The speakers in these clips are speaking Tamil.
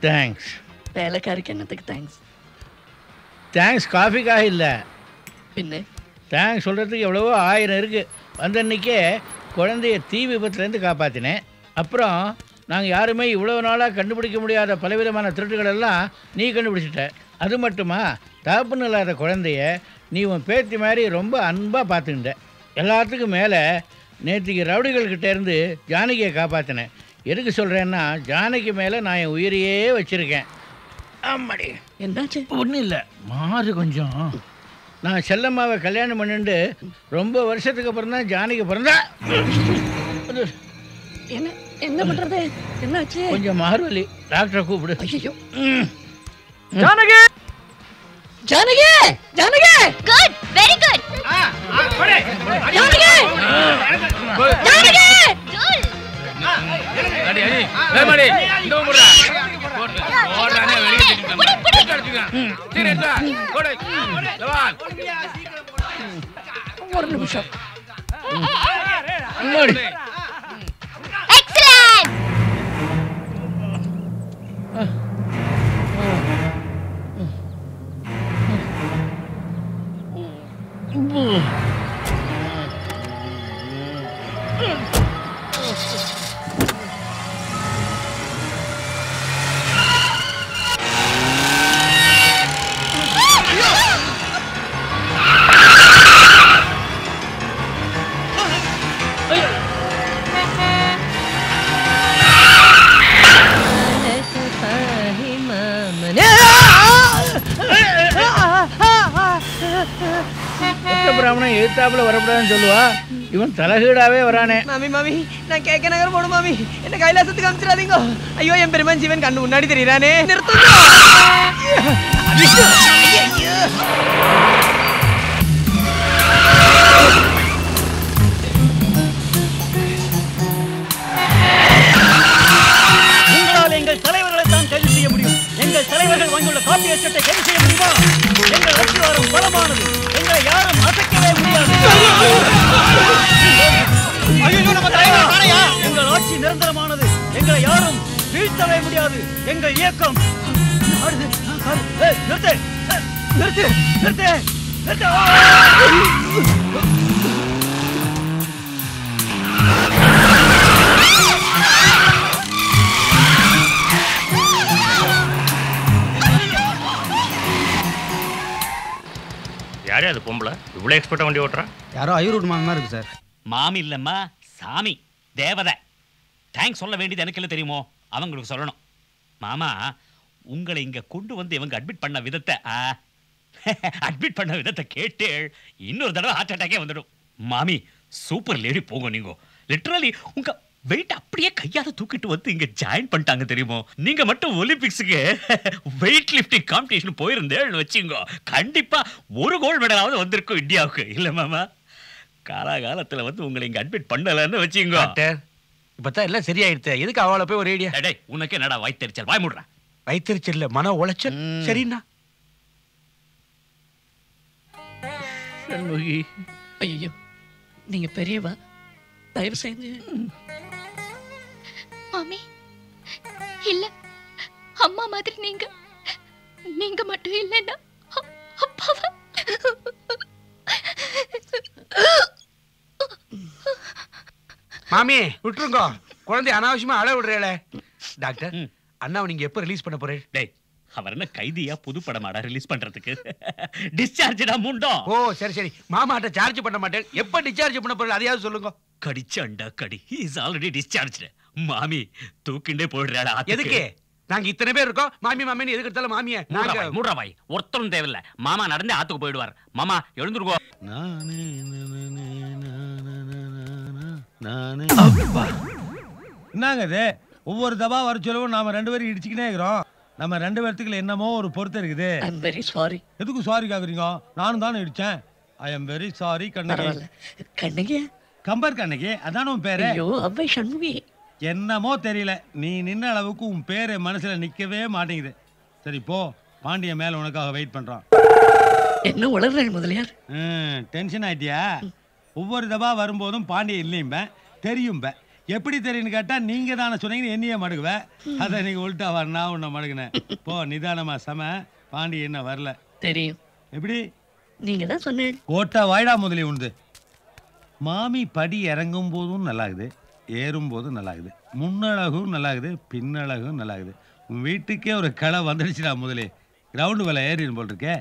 தேங்க்ஸ் வேலைக்காரிக்கு என்னத்துக்கு தேங்க்ஸ் தேங்க்ஸ் காஃபிக்காக இல்லை பின்ன தேங்க்ஸ் சொல்கிறதுக்கு எவ்வளவோ ஆயிரம் இருக்குது வந்த அன்னைக்கே குழந்தைய தீ விபத்துலேருந்து காப்பாற்றினேன் அப்புறம் நாங்கள் யாருமே இவ்வளோ நாளாக கண்டுபிடிக்க முடியாத பலவிதமான திருட்டுகள் எல்லாம் நீ கண்டுபிடிச்சிட்ட அது மட்டுமா தகப்பன் இல்லாத குழந்தைய நீ உன் பேத்தி மாதிரி ரொம்ப அன்பாக பார்த்துக்கிட்ட எல்லாத்துக்கும் மேலே நேற்றுக்கு ரவுடிகள்கிட்ட இருந்து ஜானகியை காப்பாற்றினேன் எதுக்கு சொல்கிறேன்னா ஜானகி மேலே நான் என் உயிரையே வச்சுருக்கேன் ஆமாடி என்னாச்சு ஒன்றும் இல்லை மாறு கொஞ்சம் நான் செல்லம்மாவை கல்யாணம் பண்ணிட்டு ரொம்ப வருஷத்துக்கு அப்புறம் தான் ஜானகி பிறந்தா அது என்ன என்ன பண்றது என்னாச்சு கொஞ்சம் மாறுவலி டாக்டரை கூப்பிடு ஐயோ Janaki Janaki Janaki good very good Janaki Janaki ஜூல் அடி அடி வேமாடி இந்த முறா ஓடுறானே வெளிய திட்டு அடிச்சுக்க சரி எடுத்தா போடு ஜவான் ஒரு நிமிஷம் முன்னாடி. எக்ஸலென்ட் ஒத்த பிராமணன் எழுத்தாப்புல வரக்கூடாதுன்னு சொல்லுவா இவன் தலகீடாவே வரானே மாமி மாமி நான் கேட்க நகர் போடும் மாமி என்ன கைலாசத்துக்கு அனுப்பிச்சிடாதீங்க ஐயோ என் பெருமான் ஜீவன் கண்ணு முன்னாடி தெரியறானே நிறுத்துங்க உங்களால் எங்கள் தலைவர்களை தான் கைது செய்ய முடியும் எங்கள் தலைவர்கள் வாங்கியுள்ள காப்பி அச்சட்டை கைது செய்ய முடியுமா எங்கள் அஸ்திவாரம் பலமானது எங்களை யாரும் அசைக்கவே முடியாது எங்கள் ஆட்சி நிரந்தரமானது எங்களை யாரும் வீழ்த்தவே முடியாது எங்கள் இயக்கம் ஆடுது. ஏய், நிறுத்து ஏய், நிறுத்து நிறுத்து நிறுத்து யாரே அது பொம்பளை இவ்வளோ எக்ஸ்பர்ட்டாக வண்டி ஓட்டுறான் யாரோ ஐரூட் மாமி மாதிரி இருக்கு சார் மாமி இல்லம்மா சாமி தேவதை தேங்க்ஸ் சொல்ல வேண்டியது எனக்கு இல்லை தெரியுமோ அவங்களுக்கு சொல்லணும் மாமா உங்களை இங்க கொண்டு வந்து இவங்க அட்மிட் பண்ண விதத்தை அட்மிட் பண்ண விதத்தை கேட்டு இன்னொரு தடவை ஹார்ட் அட்டாக்கே வந்துடும் மாமி சூப்பர் லேடி போங்க நீங்க லிட்டரலி உங்க வெயிட் அப்படியே கையால தூக்கிட்டு வந்து இங்க ஜாயின் பண்ணிட்டாங்க தெரியுமோ நீங்க மட்டும் ஒலிம்பிக்ஸுக்கு வெயிட் லிஃப்டிங் காம்படிஷன் போயிருந்தேன்னு வச்சுங்க கண்டிப்பா ஒரு கோல்டு மெடலாவது வந்திருக்கும் இந்தியாவுக்கு இல்ல மாமா காலாகாலத்துல வந்து உங்களை இங்க அட்மிட் பண்ணலன்னு வச்சுங்க டாக்டர் இப்பதான் எல்லாம் சரியாயிடுச்சு எதுக்கு அவளை போய் ஒரு ஐடியா டேய் உனக்கு என்னடா வாய்த்தெரிச்சல் வாய் மூடுறேன் வைத்திருச்சு இல்ல மன உளைச்சல் சரிண்ணா சண்முகி ஐயோ நீங்க பெரியவா தயவு செஞ்சு மாமி இல்ல அம்மா மாதிரி நீங்க நீங்க மட்டும் இல்லைன்னா அ- அப்பாவா மாமி விட்டுருங்க குழந்தை அனாவசியமா அழ விடுறேளே டாக்டர் ம். அண்ணாவை நீங்க எப்போ ரிலீஸ் பண்ண போறேன் டேய் அவர் என்ன கைதியா புது படமாடா ரிலீஸ் பண்றதுக்கு டிஸ்சார்ஜ்டா முண்டோம் ஓ சரி சரி மாமாட்ட சார்ஜ் பண்ண மாட்டேன் எப்போ டிஸ்சார்ஜ் பண்ண போறேன் அதையாவது சொல்லுங்க கடிச்சண்டா கடி இஸ் ஆல்ரெடி டிஸ்சார்ஜ் மாமி தூக்கிண்டே போயிடுறாடா எதுக்கு நாங்க இத்தனை பேர் இருக்கோம் மாமி மாமின்னு எதுக்கு எடுத்தாலும் மாமிய நாங்க மூடுறாவாய் ஒருத்தரும் தேவையில்ல மாமா நடந்தே ஆத்துக்கு போயிடுவார் மாமா எழுந்துருக்கோ நானே நானே நானே என்னங்க இது ஒவ்வொரு தபா வர சொல்லவும் நாம ரெண்டு பேரும் இடிச்சுக்கினே இருக்கிறோம் நம்ம ரெண்டு பேர்த்துக்குள்ள என்னமோ ஒரு பொருத்தம் இருக்குது ஐ எம் வெரி சாரி எதுக்கு சாரி கேக்குறீங்க நானும் தானே இடிச்சேன் I am very sorry Kannagi பரவாயில்ல கண்ணகி கம்பர் கண்ணகி அதான உன் பேரு ஐயோ அவ்வை சண்முகி என்னமோ தெரியல நீ நின்ன அளவுக்கு உன் பேரு மனசுல நிக்கவே மாட்டேங்குது சரி போ பாண்டிய மேல உனக்காக வெயிட் பண்றான் என்ன உளறல் முதலியார் டென்ஷன் ஆயிட்டியா ஒவ்வொரு தபா வரும்போதும் பாண்டிய இல்லையும்ப தெரியும்ப எப்படி தெரியும்னு கேட்டா நீங்க தானே சொன்னீங்கன்னு என்னையே மடுக்குவேன் அதை நீங்க உள்டாவா நான் உன்னை மடுக்கினேன் போ நிதானமா சம பாண்டி என்ன வரல தெரியும் எப்படி நீங்க தான் சொன்னேன் கோட்டா வாய்டா முதலி உண்டு மாமி படி இறங்கும் போதும் நல்லாகுது ஏறும் போதும் நல்லாகுது முன்னழகும் நல்லாகுது பின்னழகும் நல்லாகுது உன் வீட்டுக்கே ஒரு களை வந்துடுச்சுடா முதலே கிரவுண்டு வேலை ஏறிடும் போல் இருக்கே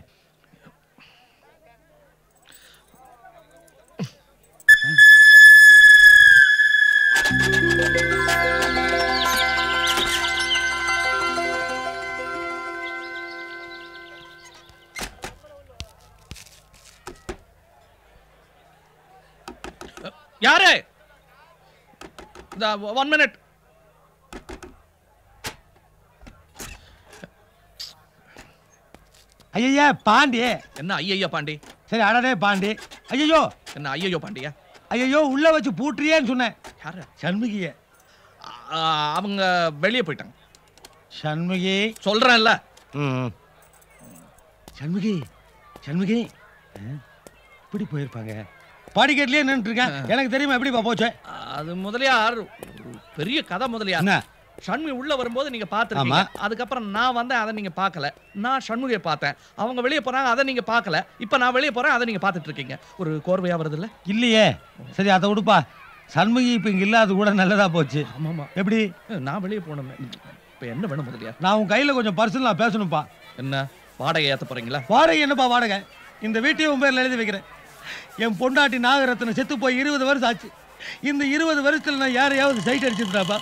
யாரு இந்த ஒன் மினிட் ஐயா பாண்டி என்ன ஐயய்யா பாண்டி சரி அடடே பாண்டி ஐயோ என்ன ஐயையோ பாண்டியா ஐயோ உள்ள வச்சு பூட்டுறியேன்னு சொன்னேன் யாரு சண்முகிய ஆ, அவங்க வெளியே போயிட்டாங்க சண்முகி சொல்றேன்ல ம் சண்முகி சண்முகி ஆ, இப்படி போயிருப்பாங்க படிக்கட்டுலயே நின்றுட்டு இருக்கேன் எனக்கு தெரியுமா எப்படிப்பா போச்சு அது முதலியார் ஒரு பெரிய கதை முதலியார் என்ன ஷண்முகி உள்ள வரும்போது நீங்க பாத்துருக்கீங்க அதுக்கப்புறம் நான் வந்தேன் அதை நீங்க பார்க்கல நான் ஷண்முகியை பார்த்தேன் அவங்க வெளியே போறாங்க அதை நீங்க பார்க்கல இப்போ நான் வெளியே போறேன் அதை நீங்க பார்த்துட்டு இருக்கீங்க ஒரு கோர்வையா வருது இல்ல இல்லையே சரி அதை விடுப்பா சண்முகி இப்போ இங்கே இல்லாத கூட நல்லதா போச்சு ஆமாமா எப்படி நான் வெளியே போனோமே இப்போ என்ன வேணும் முதலியார் நான் உன் கையில் கொஞ்சம் பர்சனலாக பேசணும்ப்பா என்ன வாடகை ஏத்த போறீங்களா வாடகை என்னப்பா வாடகை இந்த வீட்டையும் உன் பேரில் எழுதி வைக்கிறேன் என் பொண்டாட்டி நாகரத்னம் செத்து போய் இருபது வருஷம் ஆச்சு இந்த இருபது வருஷத்துல நான் யாரையாவது சைட் அடிச்சிருந்தாப்பா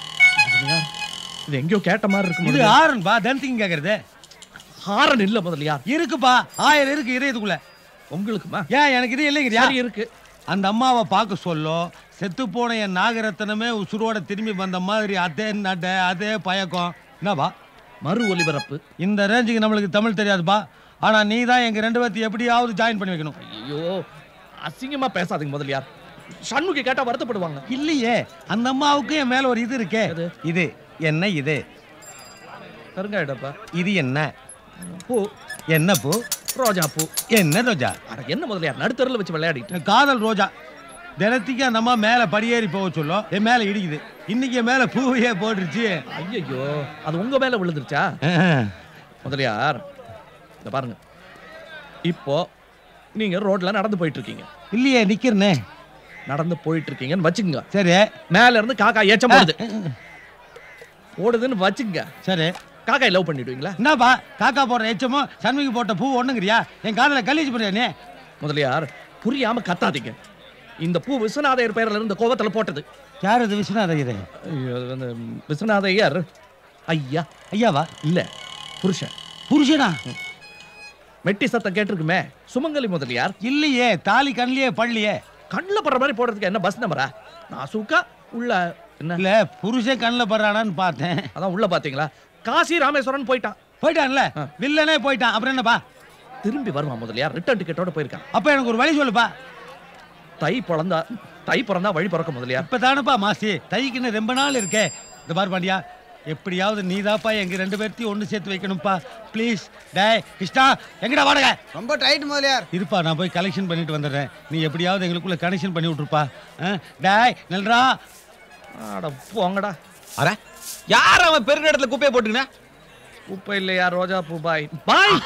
இது எங்கேயோ கேட்ட மாதிரி இருக்கு இது முதலியார். ஆரன்பா தந்திங்க கேட்கறது ஹாரன் இல்ல முதலியார் இருக்குப்பா ஆயிரம் இருக்கு இதயத்துக்குள்ள உங்களுக்குமா ஏன் எனக்கு இது இல்லைங்கிறியா சரி இருக்கு அந்த அம்மாவை பார்க்க சொல்லோ செத்து போன என் நாகரத்னமே உசுரோட திரும்பி வந்த மாதிரி அதே நட அதே பயக்கம் என்னப்பா மறு ஒலிபரப்பு இந்த ரேஞ்சுக்கு நம்மளுக்கு தமிழ் தெரியாதுப்பா ஆனா நீ தான் எங்க ரெண்டு பேர்த்தையும் எப்படியாவது ஜாயின் பண்ணி வைக்கணும் ஐயோ அசிங்கமா பேசாதீங்க முதலியார் ஷண்முகி கேட்டா வருத்தப்படுவாங்க இல்லையே அந்த அம்மாவுக்கு என் மேல ஒரு இது இருக்கே எது? இது என்ன இது கருங்காயிடப்பா இது என்ன பூ என்ன பூ ரோஜா பூ என்ன ரோஜா அட என்ன முதலியார் நடுத்தரில் வச்சு விளையாடிட்டு காதல் ரோஜா தினத்துக்கு அந்த அம்மா மேல படியேறி போக சொல்லும் என் மேல இடிக்குது இன்னைக்கு என் மேல பூவையே போட்டுருச்சு ஐயோ அது உங்க மேல விழுந்துருச்சா முதலியார் இந்த பாருங்க இப்போ நீங்க ரோட்ல நடந்து போயிட்டு இருக்கீங்க இல்லையே நிக்கிறனே நடந்து போயிட்டு இருக்கீங்கன்னு வச்சுக்கோங்க சரி மேல இருந்து காக்கா ஏச்சம் போடுது ஓடுதுன்னு வச்சுக்கோங்க சரி காக்காய் லவ் பண்ணிடுவீங்களா என்னப்பா காக்கா போடுற எச்சமோ சண்முகி போட்ட பூ ஒண்ணுங்கிறியா என் காதல கலீஜ் பண்ணியா நீ முதலியார் புரியாம கத்தாதீங்க இந்த பூ விஸ்வநாதையர் பெயர்ல இருந்து கோவத்துல போட்டது யார் அது விஸ்வநாதகிரி ஐயோ, அது வந்து விஸ்வநாதையர் ஐயா ஐயாவா இல்ல புருஷன் புருஷனா மெட்டி சத்தம் கேட்டிருக்குமே சுமங்கலி முதலியார் இல்லையே தாலி கண்ணிலே பள்ளியே கண்ணில் படுற மாதிரி போடுறதுக்கு என்ன பஸ் நம்பரா நான் சூக்கா உள்ள என்ன இல்ல புருஷன் கண்ணில் படுறானான்னு பார்த்தேன் அதான் உள்ள பாத்தீங்களா காசி ராமேஸ்வரன் போயிட்டான் போயிட்டான்ல ஆ. வில்லனே போயிட்டான் அப்புறம் என்னப்பா திரும்பி வருவான் முதலியார் ரிட்டர்ன் டிக்கெட்டோட போயிருக்கான் அப்ப எனக்கு ஒரு வழி சொல்லுப்பா தை பிறந்தா தை பிறந்தா வழி பிறக்க முதலியார் இப்ப தானப்பா மாசி தைக்குன்னு ரொம்ப நாள் இருக்கே இந்த பாரு பாண்டியா எப்படியாவது நீதாப்பா எங்க ரெண்டு பேர்த்தையும் ஒண்ணு சேர்த்து வைக்கணும்ப்பா ப்ளீஸ் டேய் கிருஷ்ணா எங்கடா வாடகை ரொம்ப டைட் முதலியார் இருப்பா நான் போய் கலெக்ஷன் பண்ணிட்டு வந்துடுறேன் நீ எப்படியாவது எங்களுக்குள்ள கனெக்ஷன் பண்ணி விட்டுருப்பா ஆ? டேய் நல்றா அட போங்கடா அட யார் அவன் பெருந்த இடத்துல குப்பையை போட்டுக்கின உப்ப இல்லையா ரோஜா பூ பாய் பாய்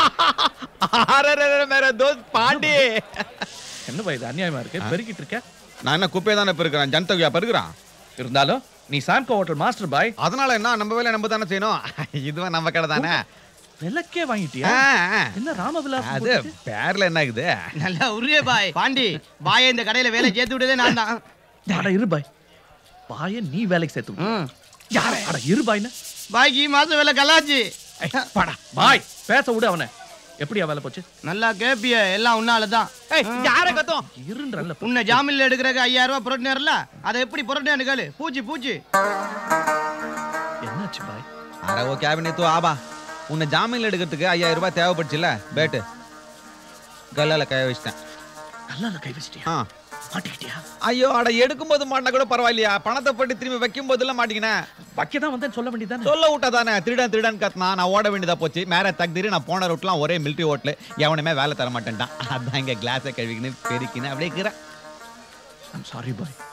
மேர தோஸ்த் பாண்டி என்ன பாய் இது அநியாயமா இருக்கு பெருக்கிட்டு இருக்க நான் என்ன குப்பையை தானே பெருக்கிறேன் ஜனத்தொகையா பெருக்கிறான் இருந்தாலும் நீ சாம்கோ ஹோட்டல் மாஸ்டர் பாய் அதனால என்ன நம்ம வேலையை நம்ம தானே செய்யணும் இதுவும் நம்ம கடை தானே விளக்கே வாங்கிட்டியா ஆ, ஆ. என்ன ராமவிலாஸ் அது பேர்ல என்ன ஆகுது நல்லா உருவே பாய் பாண்டி பாயை இந்த கடையில வேலை சேர்த்து விட்டதே நான் தான் அட இரு பாய் பாய நீ வேலைக்கு சேர்த்து விடு. யார அட இரு பாய்னா பாய்க்கு மாசம் வேலை கலாச்சு படா பாய் பேச விடு அவனை எப்படியா வேலை போச்சு நல்லா கேப்பிய எல்லாம் உன்னால தான் யார கத்தும் இருன்றல்ல உன்னை ஜாமீன்ல எடுக்கிறக்கு ஐயாயிரம் ரூபாய் புரட்டினார்ல அதை எப்படி புரட்டினு கேளு பூச்சி பூச்சி என்னாச்சு பாய் அட ஓ கேபினே தூ ஆபா உன்னை ஜாமீன்ல எடுக்கிறதுக்கு ஐயாயிரம் ரூபாய் தேவைப்படுச்சுல பேட்டு கல்லால கைய வச்சிட்டேன் நல்லா கை வச்சிட்டியா ஆ மாட்டிக்கிட்டியா ஐயோ அட எடுக்கும்போது மாட்டினா கூட பரவாயில்லையா பணத்தை போட்டு திரும்பி வைக்கும் போதெல்லாம் மாட்டிக்கினேன் வைக்க தான் வந்தேன்னு சொல்ல வேண்டியதானே சொல்ல விட்டா தானே திருடன் திருடன் கத்துனா நான் ஓட வேண்டியதா போச்சு மேல தகுதிரி நான் போன ரூட்லாம் ஒரே மிலிட்டரி ஹோட்டல் எவனுமே வேலை தர மாட்டேன்ட்டான் அதான் இங்க கிளாஸை கழுவிக்கின்னு பெருக்கின்னு அப்படியே இருக்கிறேன் ஐம் சாரி பாய்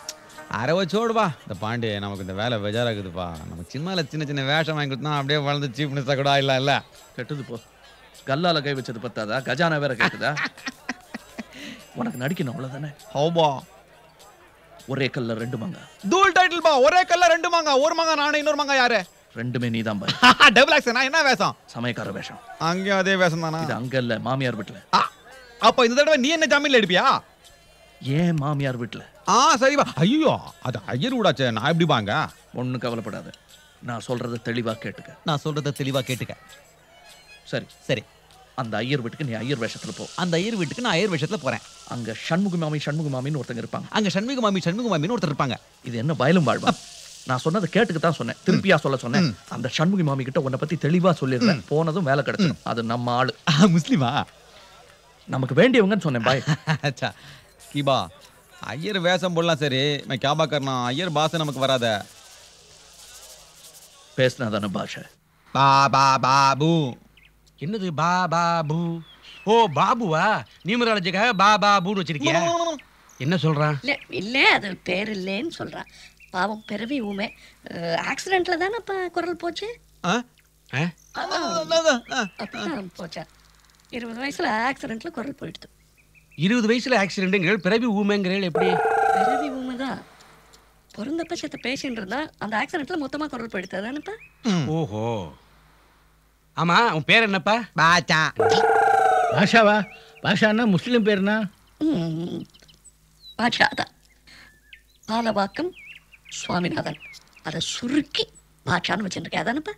அரை வச்சோடுப்பா இந்த பாண்டி நமக்கு இந்த வேலை பெஜாராக்குதுப்பா நம்ம சின்னல சின்ன சின்ன வேஷம் வாங்கி கொடுத்தா அப்படியே வளர்ந்து சீஃப் மினிஸ்டர் கூட இல்ல இல்ல கெட்டது போ கல்லால கை வச்சது பத்தாதா கஜானா வேற கேக்குதா உனக்கு நடிக்கணும் அவ்வளவுதானே ஹௌபா ஒரே கல்ல ரெண்டு மாங்கா தூள் டைட்டில் பா ஒரே கல்ல ரெண்டு மாங்க ஒரு மாங்க நானே இன்னொரு மாங்க யாரு ரெண்டுமே நீதான் பாரு டபுள் ஆக்ஷன் நான் என்ன வேஷம் சமயக்கார வேஷம் அங்கேயும் அதே வேஷம் தானா இது அங்க இல்ல மாமியார் வீட்டுல அப்ப இந்த தடவை நீ என்ன ஜாமீன்ல எடுப்பியா ஏன் மாமியார் வீட்டுல ஆ சரிப்பா ஐயோ அது ஐயர் விடாச்சே நான் எப்படி பாங்க ஒன்னும் கவலைப்படாத நான் சொல்றத தெளிவா கேட்டுக்க நான் சொல்றத தெளிவா கேட்டுக்க சரி சரி அந்த ஐயர் வீட்டுக்கு நீ ஐயர் வேஷத்துல போ அந்த ஐயர் வீட்டுக்கு நான் ஐயர் வேஷத்துல போறேன் அங்க சண்முக மாமி சண்முக மாமின்னு ஒருத்தங்க இருப்பாங்க அங்க சண்முக மாமி சண்முக மாமின்னு ஒருத்தர் இருப்பாங்க இது என்ன வயலும் வாழ்வா நான் சொன்னதை கேட்டுக்கு தான் சொன்னேன் திருப்பியா சொல்ல சொன்னேன் அந்த சண்முகி மாமி கிட்ட உன்னை பத்தி தெளிவா சொல்லிடுறேன் போனதும் வேலை கிடைச்சிடும் அது நம்ம ஆளு முஸ்லிமா நமக்கு வேண்டியவங்கன்னு சொன்னேன் பாய் அச்சா கீபா ஐயர் வேஷம் போடலாம் சரி நான் கேபா கர்னா ஐயர் பாசை நமக்கு வராத பேசினா தானே பாஷை பா பா பாபு என்னது பா பா பூ ஓ பாபுவா நியூமராலஜிக்காக பா பா பூன்னு வச்சிருக்கியா என்ன சொல்றான் இல்ல இல்ல அது பேர் இல்லைன்னு சொல்றான் பாவம் பிறவி ஊமை ஆக்சிடென்ட்ல தானே அப்ப குரல் போச்சு அப்படிதான் போச்சா இருபது வயசுல ஆக்சிடென்ட்ல குரல் போயிடுது இருபது வயசுல ஆக்சிடென்ட்டுங்கள் பிறவி ஊமைங்கிறீள் எப்படி பிறவி ஊமை தான் பிறந்தப்ப செத்த பேஷண்ட் இருந்தா அந்த ஆக்சிடென்ட்ல மொத்தமா குரல் போயிடுது தானேப்பா ஓஹோ ஆமா உன் பேர் என்னப்பா பாச்சா பாஷாவா பாஷான்னா முஸ்லீம் பேருனா ம், பாட்ஷா தான் பாலவாக்கம் சுவாமிநாதன் அதை சுருக்கி பாட்சான்னு வச்சுருக்கேன் அதானப்பா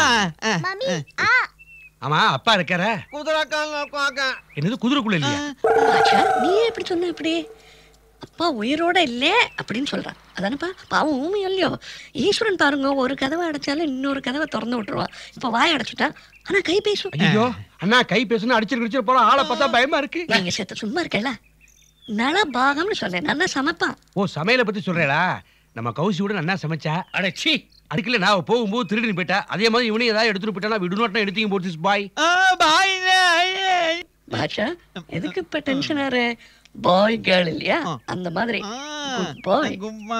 ஆமா அப்பா இருக்காரா என்னது குதிரைக்குள்ள இல்லையா பாட்ஷா நீ எப்படி சொன்ன இப்படி அப்பா உயிரோட இல்லே அப்படின்னு சொல்றான் அதானப்பா பாவம் ஊமையோ இல்லையோ ஈஸ்வரன் பாருங்க ஒரு கதவை அடைச்சாலும் இன்னொரு கதவை திறந்து விட்டுருவான் இப்ப வாய் அடைச்சிட்டா ஆனா கை பேசும் ஐயோ அண்ணா கை பேசுனா அடிச்சிரு அடிச்சிரு போறோம் ஆளை பார்த்தா பயமா இருக்கு நீங்க செத்த சும்மா இருக்கல நல பாகம்னு சொன்னேன் நல்லா சமைப்பான் ஓ சமையலை பத்தி சொல்றேடா நம்ம கௌசி கூட நல்லா சமைச்சா அடச்சி அதுக்குள்ள நான் போகும்போது திருடின்னு போயிட்டா அதே மாதிரி இவனையும் ஏதாவது எடுத்துட்டு போயிட்டா விடுநோட்டம் எடுத்தீங்க போட்டு பாய் பாஷா எதுக்கு இப்ப டென்ஷன் ஆறு பாய் கேர்ள் இல்லையா அந்த மாதிரி பாய்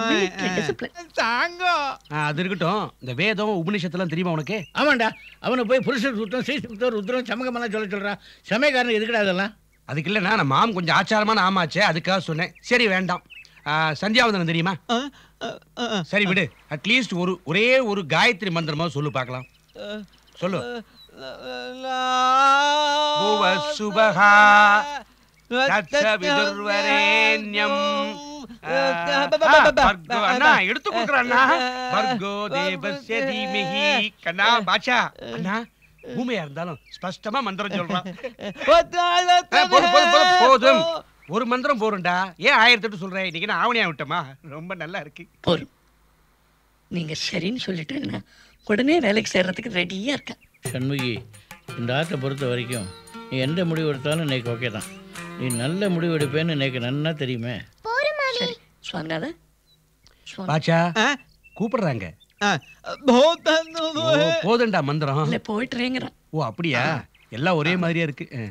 அது இருக்கட்டும் இந்த வேதம் உபநிஷத்துலாம் தெரியுமா உனக்கு ஆமாண்டா அவனை போய் புருஷன் சுத்தம் ஸ்ரீ சுத்தம் ருத்ரம் சமகமெல்லாம் சொல்ல சொல்றான் சமயக்காரன் எதுக்குடா அதெல்லாம் அதுக்கு இல்லைண்ணா நம்ம மாம் கொஞ்சம் ஆச்சாரமான ஆமாச்சே அதுக்காக சொன்னேன் சரி வேண்டாம் ஆ, சந்தியாவந்தனம் தெரியுமா சரி விடு அட்லீஸ்ட் ஒரு ஒரே ஒரு காயத்ரி மந்திரமா சொல்லு பார்க்கலாம் சொல்லு புவ சுபகா தத்ச விதுர்வரேண்யம் ஆ, ஆ, பர்கோ, அண்ணா எடுத்து கொடுக்குறேன் அண்ணா பர்கோ தேவஸ்ய தீமஹி கண்ணா பாட்சா அண்ணா ஊமையா இருந்தாலும் ஸ்பஷ்டமா மந்திரம் சொல்றான் ஆ, போதும், போதும், போதும், போதும் ஒரு மந்திரம் போறேன்டா ஏன் ஆயிரத்தி எட்டு சொல்றேன் இன்னைக்கு நான் ஆவணியா விட்டமா ரொம்ப நல்லா இருக்கு போதும் நீங்க சரின்னு சொல்லிட்டேன்னா உடனே வேலைக்கு சேர்றதுக்கு ரெடியா இருக்கேன் சண்முகி இந்த ஆட்டை பொறுத்த வரைக்கும் நீ எந்த முடிவு எடுத்தாலும் இன்னைக்கு ஓகே தான் நீ நல்ல முடிவு எடுப்பேன்னு இன்னைக்கு நன்னா தெரியுமே சரி சுவாமிநாத பாச்சா கூப்பிடுறாங்க ஓ, போதும்டா மந்திரம் இல்ல போயிட்டுறேங்கிறான் ஓ அப்படியா எல்லாம் ஒரே மாதிரியா இருக்கு ஆ.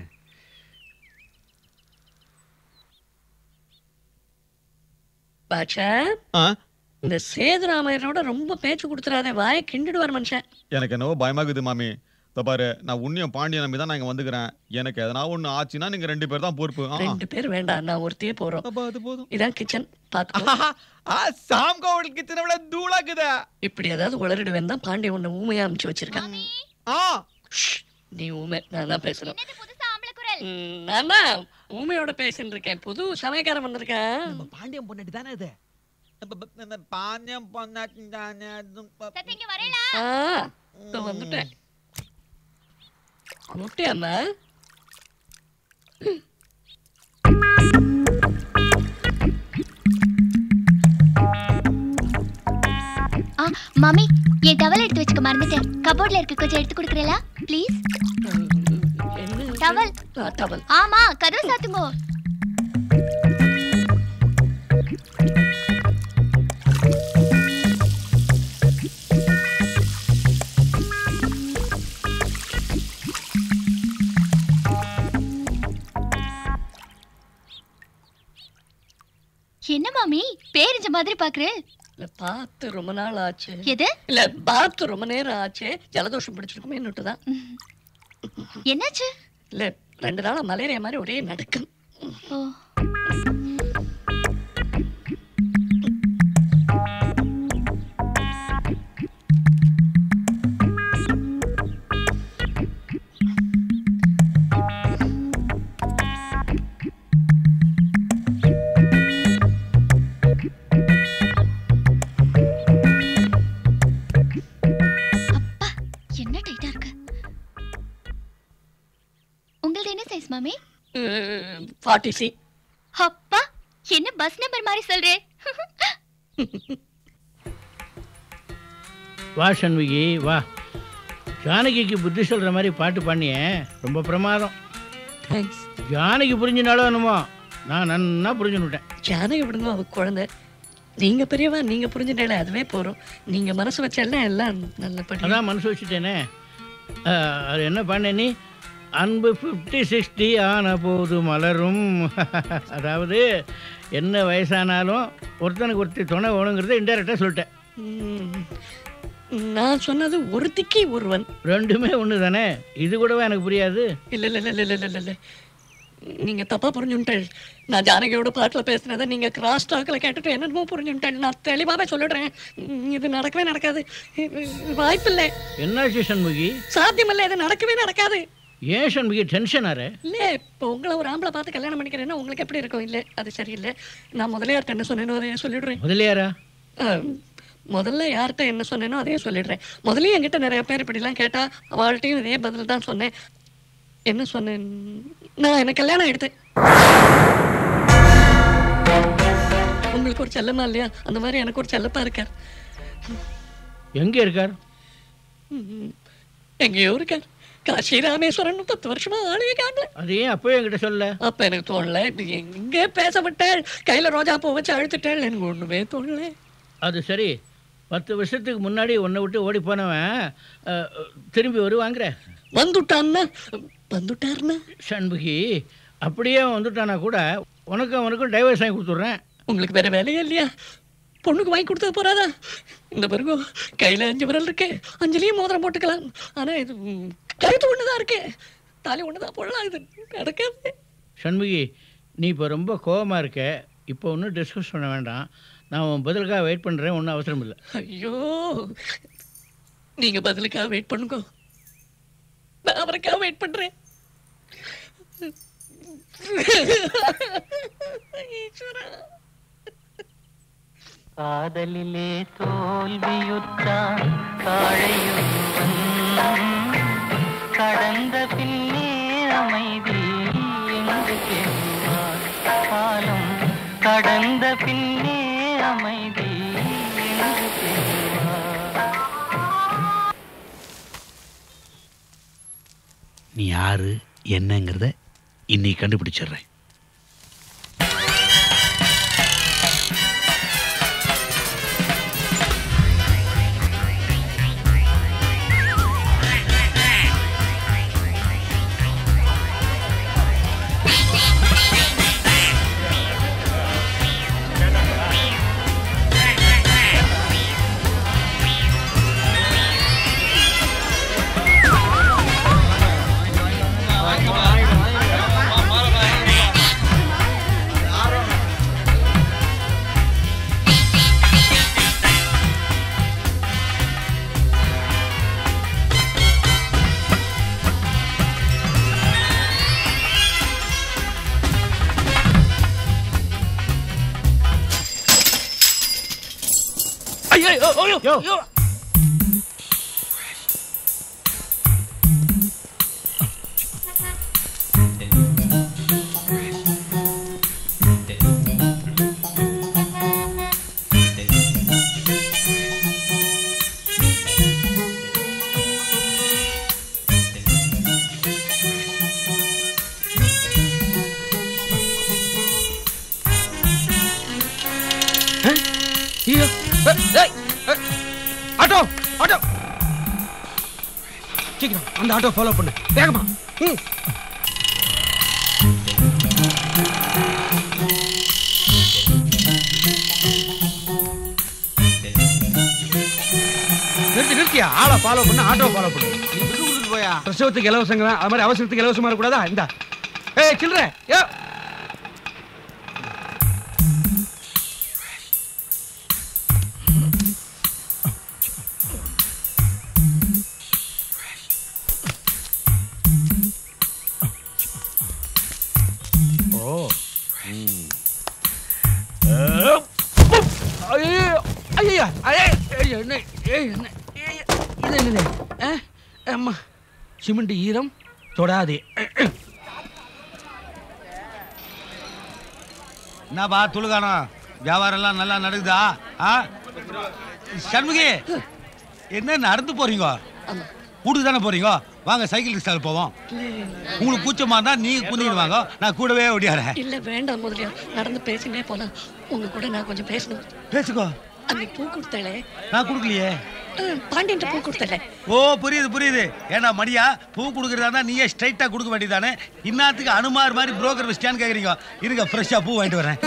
பாட்சா இந்த சேதுராமையனோட ரொம்ப பேச்சு கொடுத்துறாதே வாயை கிண்டுடுவார் மனுஷன் எனக்கு என்னவோ பயமாகுது மாமி இதோ பாரு நான் உன்னையும் பாண்டிய நம்பி தான் நான் இங்க வந்துக்கிறேன் எனக்கு எதனா ஒண்ணு ஆச்சுன்னா நீங்க ரெண்டு பேர் தான் பொறுப்பு ஆ. ரெண்டு பேர் வேண்டாம் நான் ஒருத்தையே போறோம் அது போதும் இதான் கிச்சன் பாத்துக்கோ ஆ சாம் கோவில் கிச்சனை விட தூளாக்குதா இப்படி ஏதாவது உளறிடுவேன் தான் பாண்டிய உன்னை ஊமையா அமுச்சு வச்சிருக்கான் ஆ நீ ஊமை நான் தான் பேசுறேன் ம், நான் தான் ஊமையோட பேசிட்டு இருக்கேன் புது சமயக்காரன் வந்திருக்கேன் பாண்டியம் பொண்ணாட்டி தானே இது பாண்டியம் பொண்ணாட்டி ஆ இதோ வந்துட்டேன் கூப்பிட்டியாம்மா ஆ மாமி என் டவல் எடுத்து வச்சுக்க மறந்துட்டேன் கபோர்ட்ல இருக்கு கொஞ்சம் எடுத்து கொடுக்குறீங்களா ப்ளீஸ் டவல் டவல் ஆமா கதவு சாத்துங்கோ என்ன மாமி பேரிஞ்ச மாதிரி பாக்குறேன் இல்ல பார்த்து ரொம்ப நாள் ஆச்சு எது இல்ல பார்த்து ரொம்ப நேரம் ஆச்சு ஜலதோஷம் பிடிச்சிருக்குமேன்னுட்டு தான் என்னாச்சு இல்ல ரெண்டு நாளா மலேரியா மாதிரி ஒரே நடுக்கம் ஓ அப்பா என்ன டைட்டா இருக்கு உங்களது என்ன சைஸ் மாமி ஃபார்ட்டி சி அப்பா என்ன பஸ் நம்பர் மாதிரி சொல்றே வா சண்முகி வா ஜானகிக்கு புத்தி சொல்கிற மாதிரி பாட்டு பண்ணியே ரொம்ப பிரமாதம் தேங்க்ஸ் ஜானகி புரிஞ்சினாலும் என்னமோ நான் நன்னா புரிஞ்சுன்னுட்டேன் ஜானகி விடுங்க அவ குழந்தை நீங்க பெரியவா நீங்க புரிஞ்சுட்டே அதுவே போறோம் நீங்க மனசு வச்சால எல்லாம் நல்லபடி அதான் மனசு வச்சுட்டேனே அஹ், அது என்ன பண்ண நீ அன்பு ஃபிஃப்டி சிக்ஸ்டி ஆன போது மலரும் அதாவது என்ன வயசானாலும் ஒருத்தனுக்கு ஒருத்தி துணை வேணுங்கிறத இன்டெரக்டாக சொல்லிட்டேன் ம், நான் சொன்னது ஒருத்திக்கு ஒருவன் ரெண்டுமே ஒன்று தானே இது கூடவா எனக்கு புரியாது இல்ல இல்ல இல்ல இல்ல இல்ல இல்ல நீங்க தப்பா புரிஞ்சுட்டேன் நான் ஜானகியோட பாட்டில் பேசுனதை நீங்க கிராஸ் டாக்ல கேட்டுட்டு என்னமோ புரிஞ்சுட்டேன் நான் தெளிவாவே சொல்லிடுறேன் ம், இது நடக்கவே நடக்காது வாய்ப்பில்லை என்னாச்சு சண்முகி சாத்தியமில்லை இது நடக்கவே நடக்காது ஏன் சண்முகி டென்ஷன் ஆற இல்ல இப்போ உங்களை ஒரு ஆம்பளை பார்த்து கல்யாணம் பண்ணிக்கிறேன்னா உங்களுக்கு எப்படி இருக்கும் இல்ல அது சரியில்லை நான் முதலியார்ட்ட என்ன சொன்னேனோ அதையே சொல்லிடுறேன் முதலியாரா ஆம், முதல்ல யார்கிட்ட என்ன சொன்னேனோ அதையே சொல்லிடுறேன் முதல்லயும் என்கிட்ட நிறைய பேர் இப்படிலாம் கேட்டா அவள்கிட்டையும் இதே பதில் தான் சொன்னேன் என்ன சொன்னேன் நான் எனக்கு கல்யாணம் எடுத்தேன் உங்களுக்கு ஒரு செல்லமா இல்லையா அந்த மாதிரி எனக்கு ஒரு செல்லப்பா இருக்கார் எங்கே இருக்கார் ம், எங்கேயோ இருக்கார் காசி ராமேஸ்வரன் பத்து வருஷமா ஆளையே காணல அது ஏன் அப்பவே என்கிட்ட சொல்ல அப்ப எனக்கு தோணல இது எங்க பேச விட்டாள் கையில ரோஜா பூ வச்சு அழுத்துட்டாள் எனக்கு ஒண்ணுமே தோணல அது சரி பத்து வருஷத்துக்கு முன்னாடி உன்னை விட்டு ஓடி போனவன் அஹ், திரும்பி வருவாங்கிற வந்துட்டான்னா வந்துட்டாருன்னா சண்முகி அப்படியே அவன் வந்துட்டானா கூட உனக்கும் அவனுக்கும் டைவர்ஸ் வாங்கி கொடுத்துட்றேன் உங்களுக்கு வேற வேலையே இல்லையா பொண்ணுக்கு வாங்கி கொடுத்தா போறாதா இந்த பிறகு கையில அஞ்சு விரல் இருக்கு அஞ்சலியும் மோதிரம் போட்டுக்கலாம் ஆனா இது ம், கழுத்து ஒண்ணுதான் இருக்கு தாலி ஒண்ணுதான் போடலாம் இது நடக்காது சண்முகி நீ இப்போ ரொம்ப கோவமாக இருக்க இப்போ ஒன்றும் டிஸ்கஸ் பண்ண வேண்டாம் நான் உன் பதிலுக்காக வெயிட் பண்ணுறேன் ஒன்றும் அவசரம் இல்லை ஐயோ நீங்க பதிலுக்காக வெயிட் பண்ணுங்க நான் அவருக்காக வெயிட் பண்றேன் ஈஸ்வரா காதலிலே தோல்வியுற்றான் காழையொருவன் கடந்த பின்னே அமைதி எங்கு பெறுவார் காலம் கடந்த பின்னே அமைதி எங்கு பெறுவார் நீ யாரு என்னங்கிறத இன்னைக்கு கண்டுபிடிச்சிடுறேன் ஐயோ ஐயோ ஐயோ ஐயோ ஏய், ஏய், ஏய், ஆட்டோ ஆட்டோ சீக்கிரம் அந்த ஆட்டோ ஃபாலோ பண்ணு வேகமா ம் பாத்தியா ஆளை ஃபாலோ பண்ண ஆட்டோ ஃபாலோ பண்ணு நீ விட்டு கொடுத்துட்டு போயா பிரசவத்துக்கு இலவசங்க அது மாதிரி அவசரத்துக்கு இலவசமா இருக்கக்கூடாதா இந்தா ஏய் சில்லற ஏ ஓ ம். ஐயோ ஐயோ ஐயோ என்ன ஏய், என்ன ஏய், இது என்னது ஆ? அம்மா சிமெண்ட் ஈரம் தொடாதே என்னப்பா துளுகானம் வியாபாரம் எல்லாம் நல்லா நடக்குதா ஆ சண்முகி என்ன நடந்து போறீங்க வீட்டுக்கு தானே போறீங்க வாங்க சைக்கிள் ரிக்ஷாவில் போவோம் உங்களுக்கு கூச்சமா இருந்தா நீங்க குந்திக்கிட்டு வாங்க நான் கூடவே ஓடியாரேன் இல்ல வேண்டாம் முதலியார் நடந்து பேசினே போலாம் உங்க கூட நான் கொஞ்சம் பேசணும் பேசுக்கோ அன்னைக்கு பூ கொடுத்தாளே நான் கொடுக்கலையே அஹ், பாண்டியன்ட்ட பூ கொடுத்தல ஓ புரியுது புரியுது ஏன்னா மடியா பூ கொடுக்குறதா இருந்தா நீயே ஸ்ட்ரைட்டா கொடுக்க வேண்டியதானே இன்னாத்துக்கு அனுமார் மாதிரி புரோக்கர் வச்சிட்டான்னு கேக்குறீங்க இருங்க ஃப்ரெஷ்ஷா பூ வாங்கிட்டு வரேன்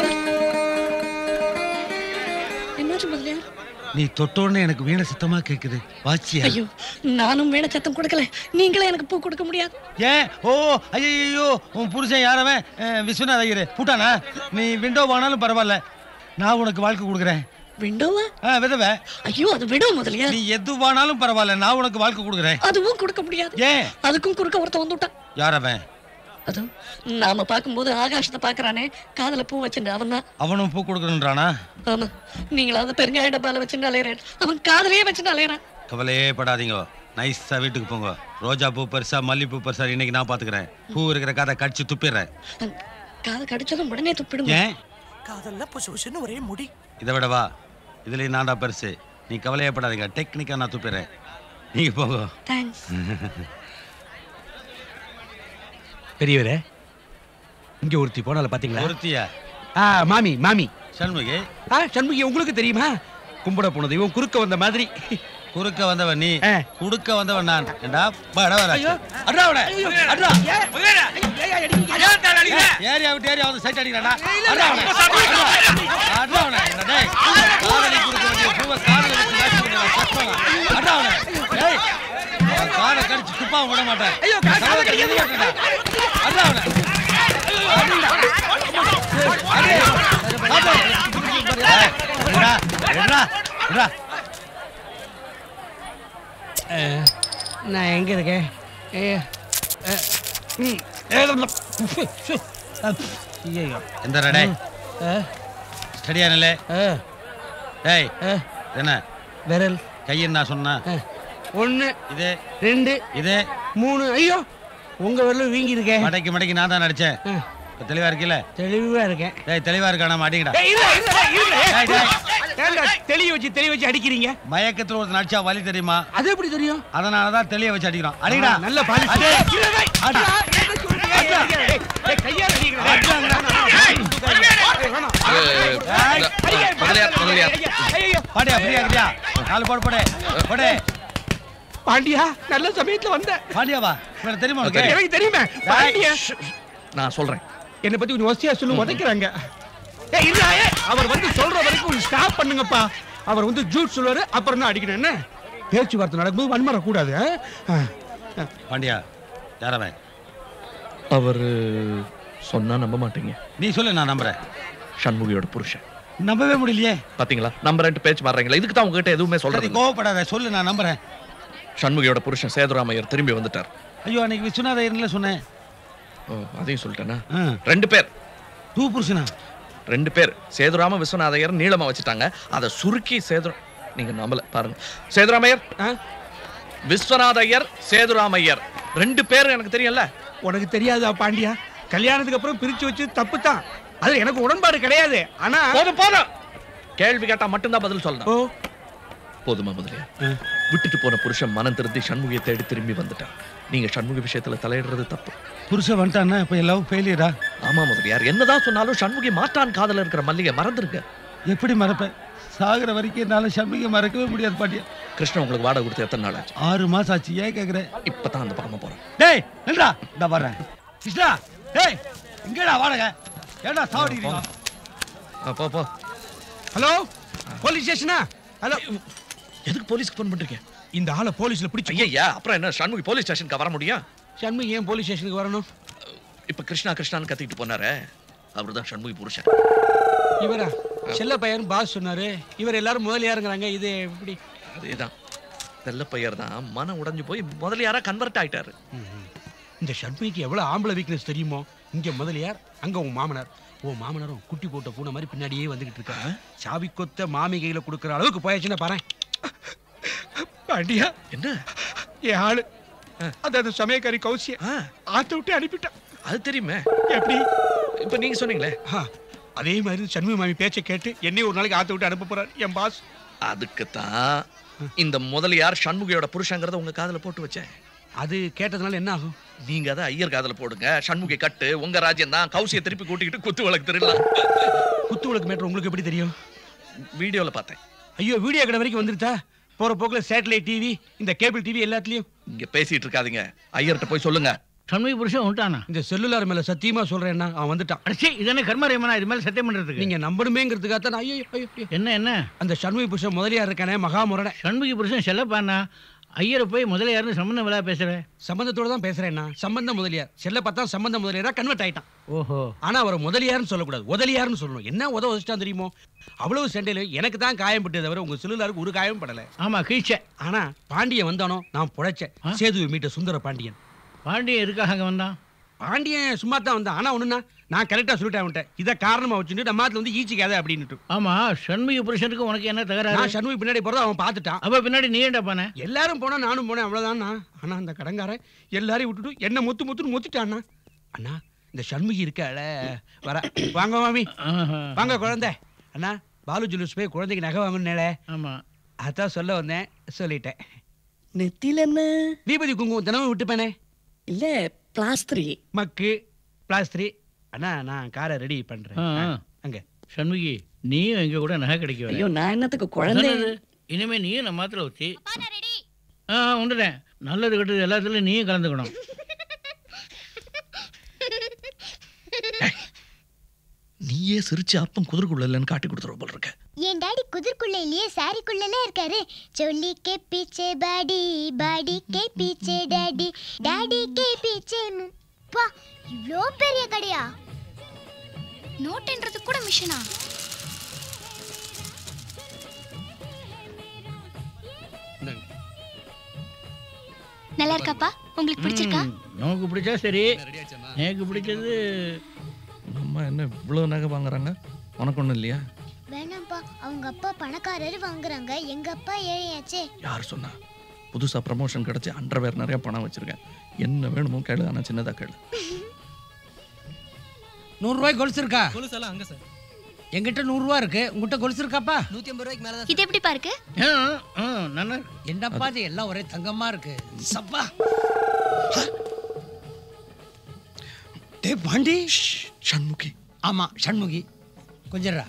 என்னாச்சு முதலியார் நீ தொட்டோடனே எனக்கு வீணை சுத்தமா கேக்குது வாச்சியா ஐயோ நானும் வேண சத்தம் கொடுக்கல நீங்களே எனக்கு பூ கொடுக்க முடியாது ஏன் ஓ ஐயோ உன் புருஷன் யாரவன் அஹ், விஸ்வநாத ஐயர் பூட்டானா நீ விண்டோ வாங்கினாலும் பரவாயில்ல நான் உனக்கு வாழ்க்கை கொடுக்குறேன் விண்டோவா ஆ விதவை ஐயோ அது விட முதலியார் நீ எது வாங்கினாலும் பரவாயில்ல நான் உனக்கு வாழ்க்கை கொடுக்குறேன் அதுவும் கொடுக்க முடியாது ஏன் அதுக்கும் குறுக்க ஒருத்தன் வந்துட்டான் யாரவன் அது நாம பார்க்கும்போது ஆகாசத்தை பாக்குறானே காதுல பூ வச்சுட்டு அவன் தான் அவனும் பூ கொடுக்கணுன்றானா ஆமா நீங்களாவது பெருங்காய டப்பால வச்சுட்டு அலையறேன் அவன் காதலையே வச்சுட்டு அலையறான் கவலையே படாதீங்க நைஸா வீட்டுக்கு போங்க ரோஜா பூ பெருசா மல்லிப்பூ பெருசா இன்னைக்கு நான் பாத்துக்கிறேன் பூ இருக்கிற கதை கடிச்சு துப்பிடுறேன் காது கடிச்சதும் உடனே துப்பிடுங்க ஏன் காதல்ல புசு புசுன்னு ஒரே முடி இதை விடவா இதுலயும் நான்டா பெருசு நீ கவலையே படாதீங்க டெக்னிக்கா நான் துப்பிடுறேன் நீங்க போங்க தேங்க்ஸ் பெரியவரே இங்க ஒருத்தி போனால பாத்தீங்களா ஒருத்தியா ஆ மாமி மாமி சண்முகி ஆ சண்முகி உங்களுக்கு தெரியுமா கும்பிட போனது இவன் குறுக்க வந்த மாதிரி குறுக்க வந்தவன் நீ குடுக்க வந்தவன் நான் ஏண்டா பட வர ஐயோ. அட்ரா அவனை அட்ரா ஐயோ ஏரியா விட்டு ஏரியா வந்து சைட் அடிக்கிறாடா அட்ரா அவனை அட்ரா அவனை என்ன டேய் காதலி குடுக்க வேண்டிய பூவை காதல வச்சு மேட்ச் பண்ணி சத்தமா அட்ரா அவனை டேய் அவன் காதை கடிச்சு துப்பா விட மாட்டேன் ஐயோ, கா- காதை கடிக்காதீங்க. அட்ரா அவனை நான் எங்க இருக்கேன் ஏ, ஏ, ம், ஏ, உஃப், சு, அப், ஐயையோ. எந்த டே ஆ, ஸ்டடியா நிலை ஆ, டேய் ஆ, என்ன விரல் கையன்னு நான் சொன்னா ஒண்ணு இது ரெண்டு இது மூணு ஐயோ உங்க விரலும் வீங்கி இருக்கேன் மடைக்கு மடைக்கு நான் தான் நடிச்சேன் இப்ப தெளிவா இருக்கீல தெளிவா இருக்கேன் டேய் தெளிவா இருக்கானா மாட்டீங்கடா ஏய், இருடா, இருடா, இருடா, டேய், டேய். ஏன்டா தெளிய வச்சு தெளிய வச்சு அடிக்கிறீங்க மயக்கத்துல ஒரு நடிச்சா வலி தெரியுமா அது எப்படி தெரியும் அதனாலதான் தெளிய வச்சு அடிக்கிறான் அடிடா ஆ, நல்ல பாலிஷ். அடி. இருடா, அடி. ஏய், ஏய், ஏய், கையால அடிக்கிறேன். ஏய், வேணாம். முதலியார் முதலியார் ஐயையோ. பாடியா ஃப்ரீயா இருக்கியா நாலு போடு போடு போடு பாண்டியா நல்ல சமயத்துல வந்த பாண்டியாவா இவனை தெரியுமா உனக்கு எனக்கு தெரியுமே பாண்டியா நான் சொல்றேன் என்னை பத்தி கொஞ்சம் வசதியா சொல்லு உதைக்கிறாங்க ஏய், இருடா, ஏய், அவர் வந்து சொல்ற வரைக்கும் ஸ்டாப் பண்ணுங்கப்பா அவர் வந்து ஜூட் சொல்லுவாரு அப்புறம் தான் அடிக்கணும் என்ன பேச்சுவார்த்தை நடக்கும்போது வன்மரம் கூடாது ஆ? ஆ. பாண்டியா யாரவன் அவர் சொன்னா நம்ப மாட்டீங்க நீ சொல்லு நான் நம்புறேன் சண்முகியோட புருஷன் நம்பவே முடியலையே பாத்தீங்களா நம்புறேன்ட்டு பேச்சு மாறுறீங்களா இதுக்கு தான் உங்ககிட்ட எதுவுமே சரி சொல்றது இல்ல. கோவப்படாத சொல்லு நான் நம்புறேன் சண்முகியோட புருஷன் சேதுராமையர் திரும்பி வந்துட்டார் ஐயோ அன்னைக்கு விஸ்வநாத ஐயர்ல சொன்னேன் ஓ, அதையும் சொல்லிட்டேனா ஆ. ரெண்டு பேர் டூ புருஷனா ரெண்டு பேர் சேதுராம விஸ்வநாதையர் நீளமா வச்சுட்டாங்க அதை சுருக்கி சேது நீங்க நம்பல பாருங்க சேதுராமையர் ஆ? விஸ்வநாதையர் சேதுராமையர் ரெண்டு பேர் எனக்கு தெரியும்ல உனக்கு தெரியாதா பாண்டியா கல்யாணத்துக்கு அப்புறம் பிரிச்சு வச்சு தப்பு தான் அது எனக்கு உடன்பாடு கிடையாது ஆனா போதும் போதும் கேள்வி கேட்டா மட்டும்தான் பதில் ஓ சொல்லணும் போதுமா முதலியா விட்டுட்டு போன புருஷன் மனம் திருந்தி சண்முகியை தேடி திரும்பி வந்துட்டான் நீங்க சண்முகி விஷயத்துல தலையிடுறது தப்பு புருஷன் வந்துட்டான்னா இப்ப எல்லாம் ஃபெயிலியரா ஆமா முதலியார் என்னதான் சொன்னாலும் சண்முகி மாட்டான் காதல இருக்கிற மல்லிகை மறந்துருங்க எப்படி மறப்பேன் சாகுற வரைக்கும் என்னால சண்முகை மறக்கவே முடியாது பாண்டியா கிருஷ்ணன் உங்களுக்கு வாடகை கொடுத்து எத்தனை நாள் ஆச்சு ஆறு மாசம் ஆச்சு ஏன் கேக்குறேன் இப்பதான் அந்த பக்கமா போறேன் டேய் நில்றா இந்த வர்றேன் கிருஷ்ணா டேய் எங்கடா வாடகை ஏடா சாவடிக்கிறீங்க ஆ, போ போ ஹலோ போலீஸ் ஸ்டேஷனா ஹலோ எதுக்கு போலீஸ்க்கு ஃபோன் பண்றீங்க இந்த ஆளை போலீஸ்ல பிடிச்சு ஐயா அப்புறம் என்ன சண்முகி போலீஸ் ஸ்டேஷனுக்கு வர முடியும் சண்முகி ஏன் போலீஸ் ஸ்டேஷனுக்கு வரணும் இப்ப கிருஷ்ணா கிருஷ்ணான்னு கத்திக்கிட்டு போனாரே அவர்தான் சண்முகி புருஷன் இவரா செல்ல பையன் பாஸ் சொன்னாரு இவர் எல்லாரும் முதலியாருங்கிறாங்க இது எப்படி அதேதான் வெள்ள பையர் தான் மனம் உடைஞ்சு போய் முதலியாரா கன்வெர்ட் ஆயிட்டாரு இந்த ஷண்முகிக்கு எவ்வளவு ஆம்பளை வீக்னஸ் தெரியுமோ இங்க முதலியார் அங்க உன் மாமனார் ஓ மாமனாரும் குட்டி போட்ட பூனை மாதிரி பின்னாடியே வந்துகிட்டு இருக்காங்க சாவி கொத்த மாமி கையில கொடுக்குற அளவுக்கு போயாச்சுன்னா பாரு பாண்டியா என்ன என் ஆளு அந்த அந்த சமயக்காரி கௌசிய ஆத்த விட்டு அனுப்பிட்டான் அது தெரியுமே எப்படி இப்ப நீங்க சொன்னீங்களே அதே மாதிரி சண்முக மாமி பேச்சை கேட்டு என்னையும் ஒரு நாளைக்கு ஆத்த விட்டு அனுப்ப போறார் என் பாஸ் அதுக்கு தான் இந்த முதலியார் சண்முகியோட புருஷங்கிறத உங்க காதுல போட்டு வச்சேன் அது கேட்டதுனால என்ன ஆகும் நீங்க அதை ஐயர் காதுல போடுங்க சண்முகி கட்டு உங்க ராஜ்யம் தான் கௌசியை திருப்பி கூட்டிக்கிட்டு குத்து வழக்கு திருடலாம் குத்து விளக்கு மேட்ரு உங்களுக்கு எப்படி தெரியும் வீடியோல பார்த்தேன் ஐயோ வீடியோ கடை வரைக்கும் வந்துருத்தா போற போக்குல சேட்டலைட் டிவி இந்த கேபிள் டிவி எல்லாத்துலயும் இங்க பேசிட்டு இருக்காதீங்க ஐயர்கிட்ட போய் சொல்லுங்க சண்முகி புருஷன் விட்டானா இந்த செல்லுலார் மேல சத்தியமா சொல்றேன்னா அவன் வந்துட்டான் அடிச்சி இதென்ன கர்மரேமனா இது மேல சத்தியம் பண்றதுக்கு நீங்க நம்பணுமேங்கிறதுக்காக தான் ஐயோ ஐயோ ஐயோ. என்ன என்ன அந்த சண்முகி புருஷன் முதலியார் இருக்கானே மகாமுரண சண்முகி புருஷன் செல்லப்பானா ஐயரை போய் முதலியாருன்னு சம்மந்தம் விழா பேசுறேன் சம்பந்தத்தோட தான் பேசுறேன்னா சம்பந்த முதலியார் செல்ல பார்த்தா சம்பந்த முதலியாரா கன்வெர்ட் ஆயிட்டான் ஓஹோ ஆனா அவர் முதலியார்னு சொல்லக்கூடாது உதலியார்னு சொல்லணும் என்ன உத வச்சுட்டான் தெரியுமோ அவ்வளவு சண்டையில எனக்கு தான் காயம் பட்டது தவிர உங்க செல்லுலாருக்கு ஒரு காயம் படல ஆமா கீழ்ச்ச ஆனா பாண்டியன் வந்தானோ நான் புழைச்சேன் சேதுவை மீட்ட சுந்தர பாண்டியன் பாண்டியன் எதுக்காக அங்க வந்தான் பாண்டியன் சும்மா தான் வந்தான் ஆனா ஒண்ணுன்னா நான் கரெக்டா சொல்லிட்டேன் அவன்கிட்ட இதை காரணமா வச்சுட்டு நம்ம மாத்துல வந்து ஈச்சிக்காத அப்படின்னுட்டு ஆமா சண்முகி புருஷனுக்கு உனக்கு என்ன தகராறு நான் சண்முகி பின்னாடி போறத அவன் பார்த்துட்டான் அப்ப பின்னாடி நீ ஏன்டா போன எல்லாரும் போனா நானும் போனேன் அவ்வளவுதான் ஆனா அந்த கடங்காரன் எல்லாரையும் விட்டுட்டு என்ன முத்து முத்துன்னு முத்திட்டான்னா அண்ணா இந்த சண்முகி இருக்காள வர வாங்க மாமி வாங்க குழந்தை அண்ணா பாலு ஜுவல்லர்ஸ் போய் குழந்தைக்கு நகை வாங்கணுனேல ஆமா அதான் சொல்ல வந்தேன் சொல்லிட்டேன் நெத்தியில என்ன தீபதி குங்குமம் தினமும் விட்டுப்பேனே இல்ல பிளாஸ்திரி மக்கு பிளாஸ்திரி அண்ணா நான் காரை ரெடி பண்றேன் ஆ, ஆ. ஆ, அங்க சண்முகி நீயும் எங்க கூட நகை கிடைக்க வர ஐயோ நான் என்னத்துக்கு குழந்தை நல்லது. இனிமே நீயும் நம்ம மாத்திர ஊத்தி ஆ உண்டுறேன் நல்லது கெட்டது எல்லாத்துலயும் நீயும் கலந்துக்கணும் நீயே சிரிச்சு அப்பம் குதிரைக்குள்ள இல்லைன்னு காட்டி கொடுத்துருவ போல இருக்க என் டாடி குதிர்க்குள்ள இல்லையே சாரிக்குள்ளலாம் இருக்காரு சொல்லி கே பீச்சே பாடி பாடி கே பீச்சே டாடி டாடி கே பீச்சே மு- பா இவ்ளோ பெரிய கடையா நோட்டுன்றது கூட மிஷினா நல்லா இருக்காப்பா உங்களுக்கு பிடிச்சிருக்கா ம், நமக்கு பிடிச்சா சரி எனக்கு பிடிச்சது அம்மா என்ன இவ்வளவு நகை வாங்குறாங்க உனக்கு ஒண்ணும் இல்லையா வேணாம்ப்பா அவங்க அப்பா பணக்காரர் வாங்குறாங்க எங்க அப்பா ஏழையாச்சே யார் சொன்னா புதுசா ப்ரமோஷன் கிடைச்சு அண்டர்வேர் நிறைய பணம் வச்சிருக்கேன் என்ன வேணுமோ கேளு ஆனா சின்னதா கேளு நூறுரூவாய் கொலுசு இருக்கா கொலுசெல்லாம் அங்க சார் எங்கிட்ட நூறுரூவா இருக்கு உங்ககிட்ட கொலுசு இருக்காப்பா நூத்தி ஐம்பது ரூபாய்க்கு மேல இது எப்படி பாருக்கு நல்லா என்னப்பா இது எல்லாம் ஒரே தங்கமா இருக்கு சப்பா டே பாண்டி சண்முகி ஆமா சண்முகி கொஞ்சம்ரா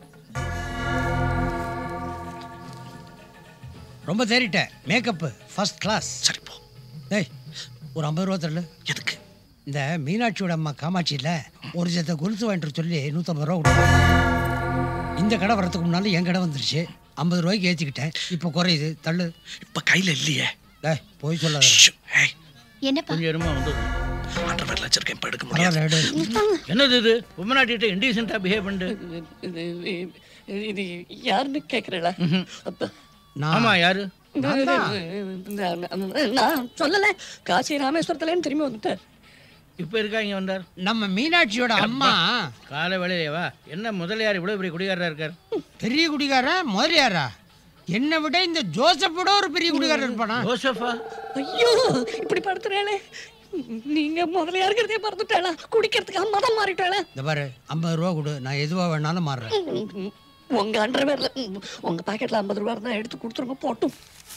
ரொம்ப தேறிட்ட மேக்கப்பு ஃபர்ஸ்ட் கிளாஸ் சரி போ டேய் ஒரு ஐம்பது ரூபா தரல எதுக்கு இந்த மீனாட்சியோட அம்மா காமாட்சி இல்ல ஒரு ஜத்தை கொலுசு வாங்கிட்டு வர சொல்லி நூற்றம்பது ரூபா கொடுத்தேன் இந்த கடை வரதுக்கு முன்னால என் கடை வந்துருச்சு ஐம்பது ரூபாய்க்கு ஏற்றிக்கிட்டேன் இப்போ குறையுது தள்ளு இப்ப கையில இல்லையே டேய் போய் சொல்லாத என்னப்பா கொஞ்சம் இருமா வந்து அண்டர்வேர்ல வச்சிருக்கேன் இப்ப எடுக்க பரவாயில்ல முடியாது எடு என்னது இது உம்மநாட்டிட்ட இன்டீசென்டா பிஹேவ் பண்ணு இது இது- இது யாருன்னு கேக்குறீங்களா அப்ப ஆமா யாரு நான் நான் சொல்லல காசி ராமேஸ்வரத்துலன்னு திரும்பி வந்துட்டார் இப்ப இருக்கா இங்க வந்தார் நம்ம மீனாட்சியோட அம்மா காலை வேலையிலேவா என்ன முதலியார் இவ்வளவு பெரிய குடிகாரரா இருக்கார் பெரிய குடிகாரன் முதலியாரா என்னை விட இந்த ஜோசப்போட ஒரு பெரிய குடிகாரர் இருப்பானா ஜோசப்பா ஐயோ இப்படி படுத்துறேளே நீங்க முதல்ல இருக்கிறதே மறந்துட்டாளா குடிக்கிறதுக்கு மதம் மாறிட்டாளா இந்த பாரு ஐம்பது ரூபா கொடு நான் எதுவா வேணாலும் மாறுறேன் உங்க அண்டர்வேர்ல உங்க பாக்கெட்ல ஐம்பது ரூபா இருந்தா எடுத்து கொடுத்துருங்க போட்டும்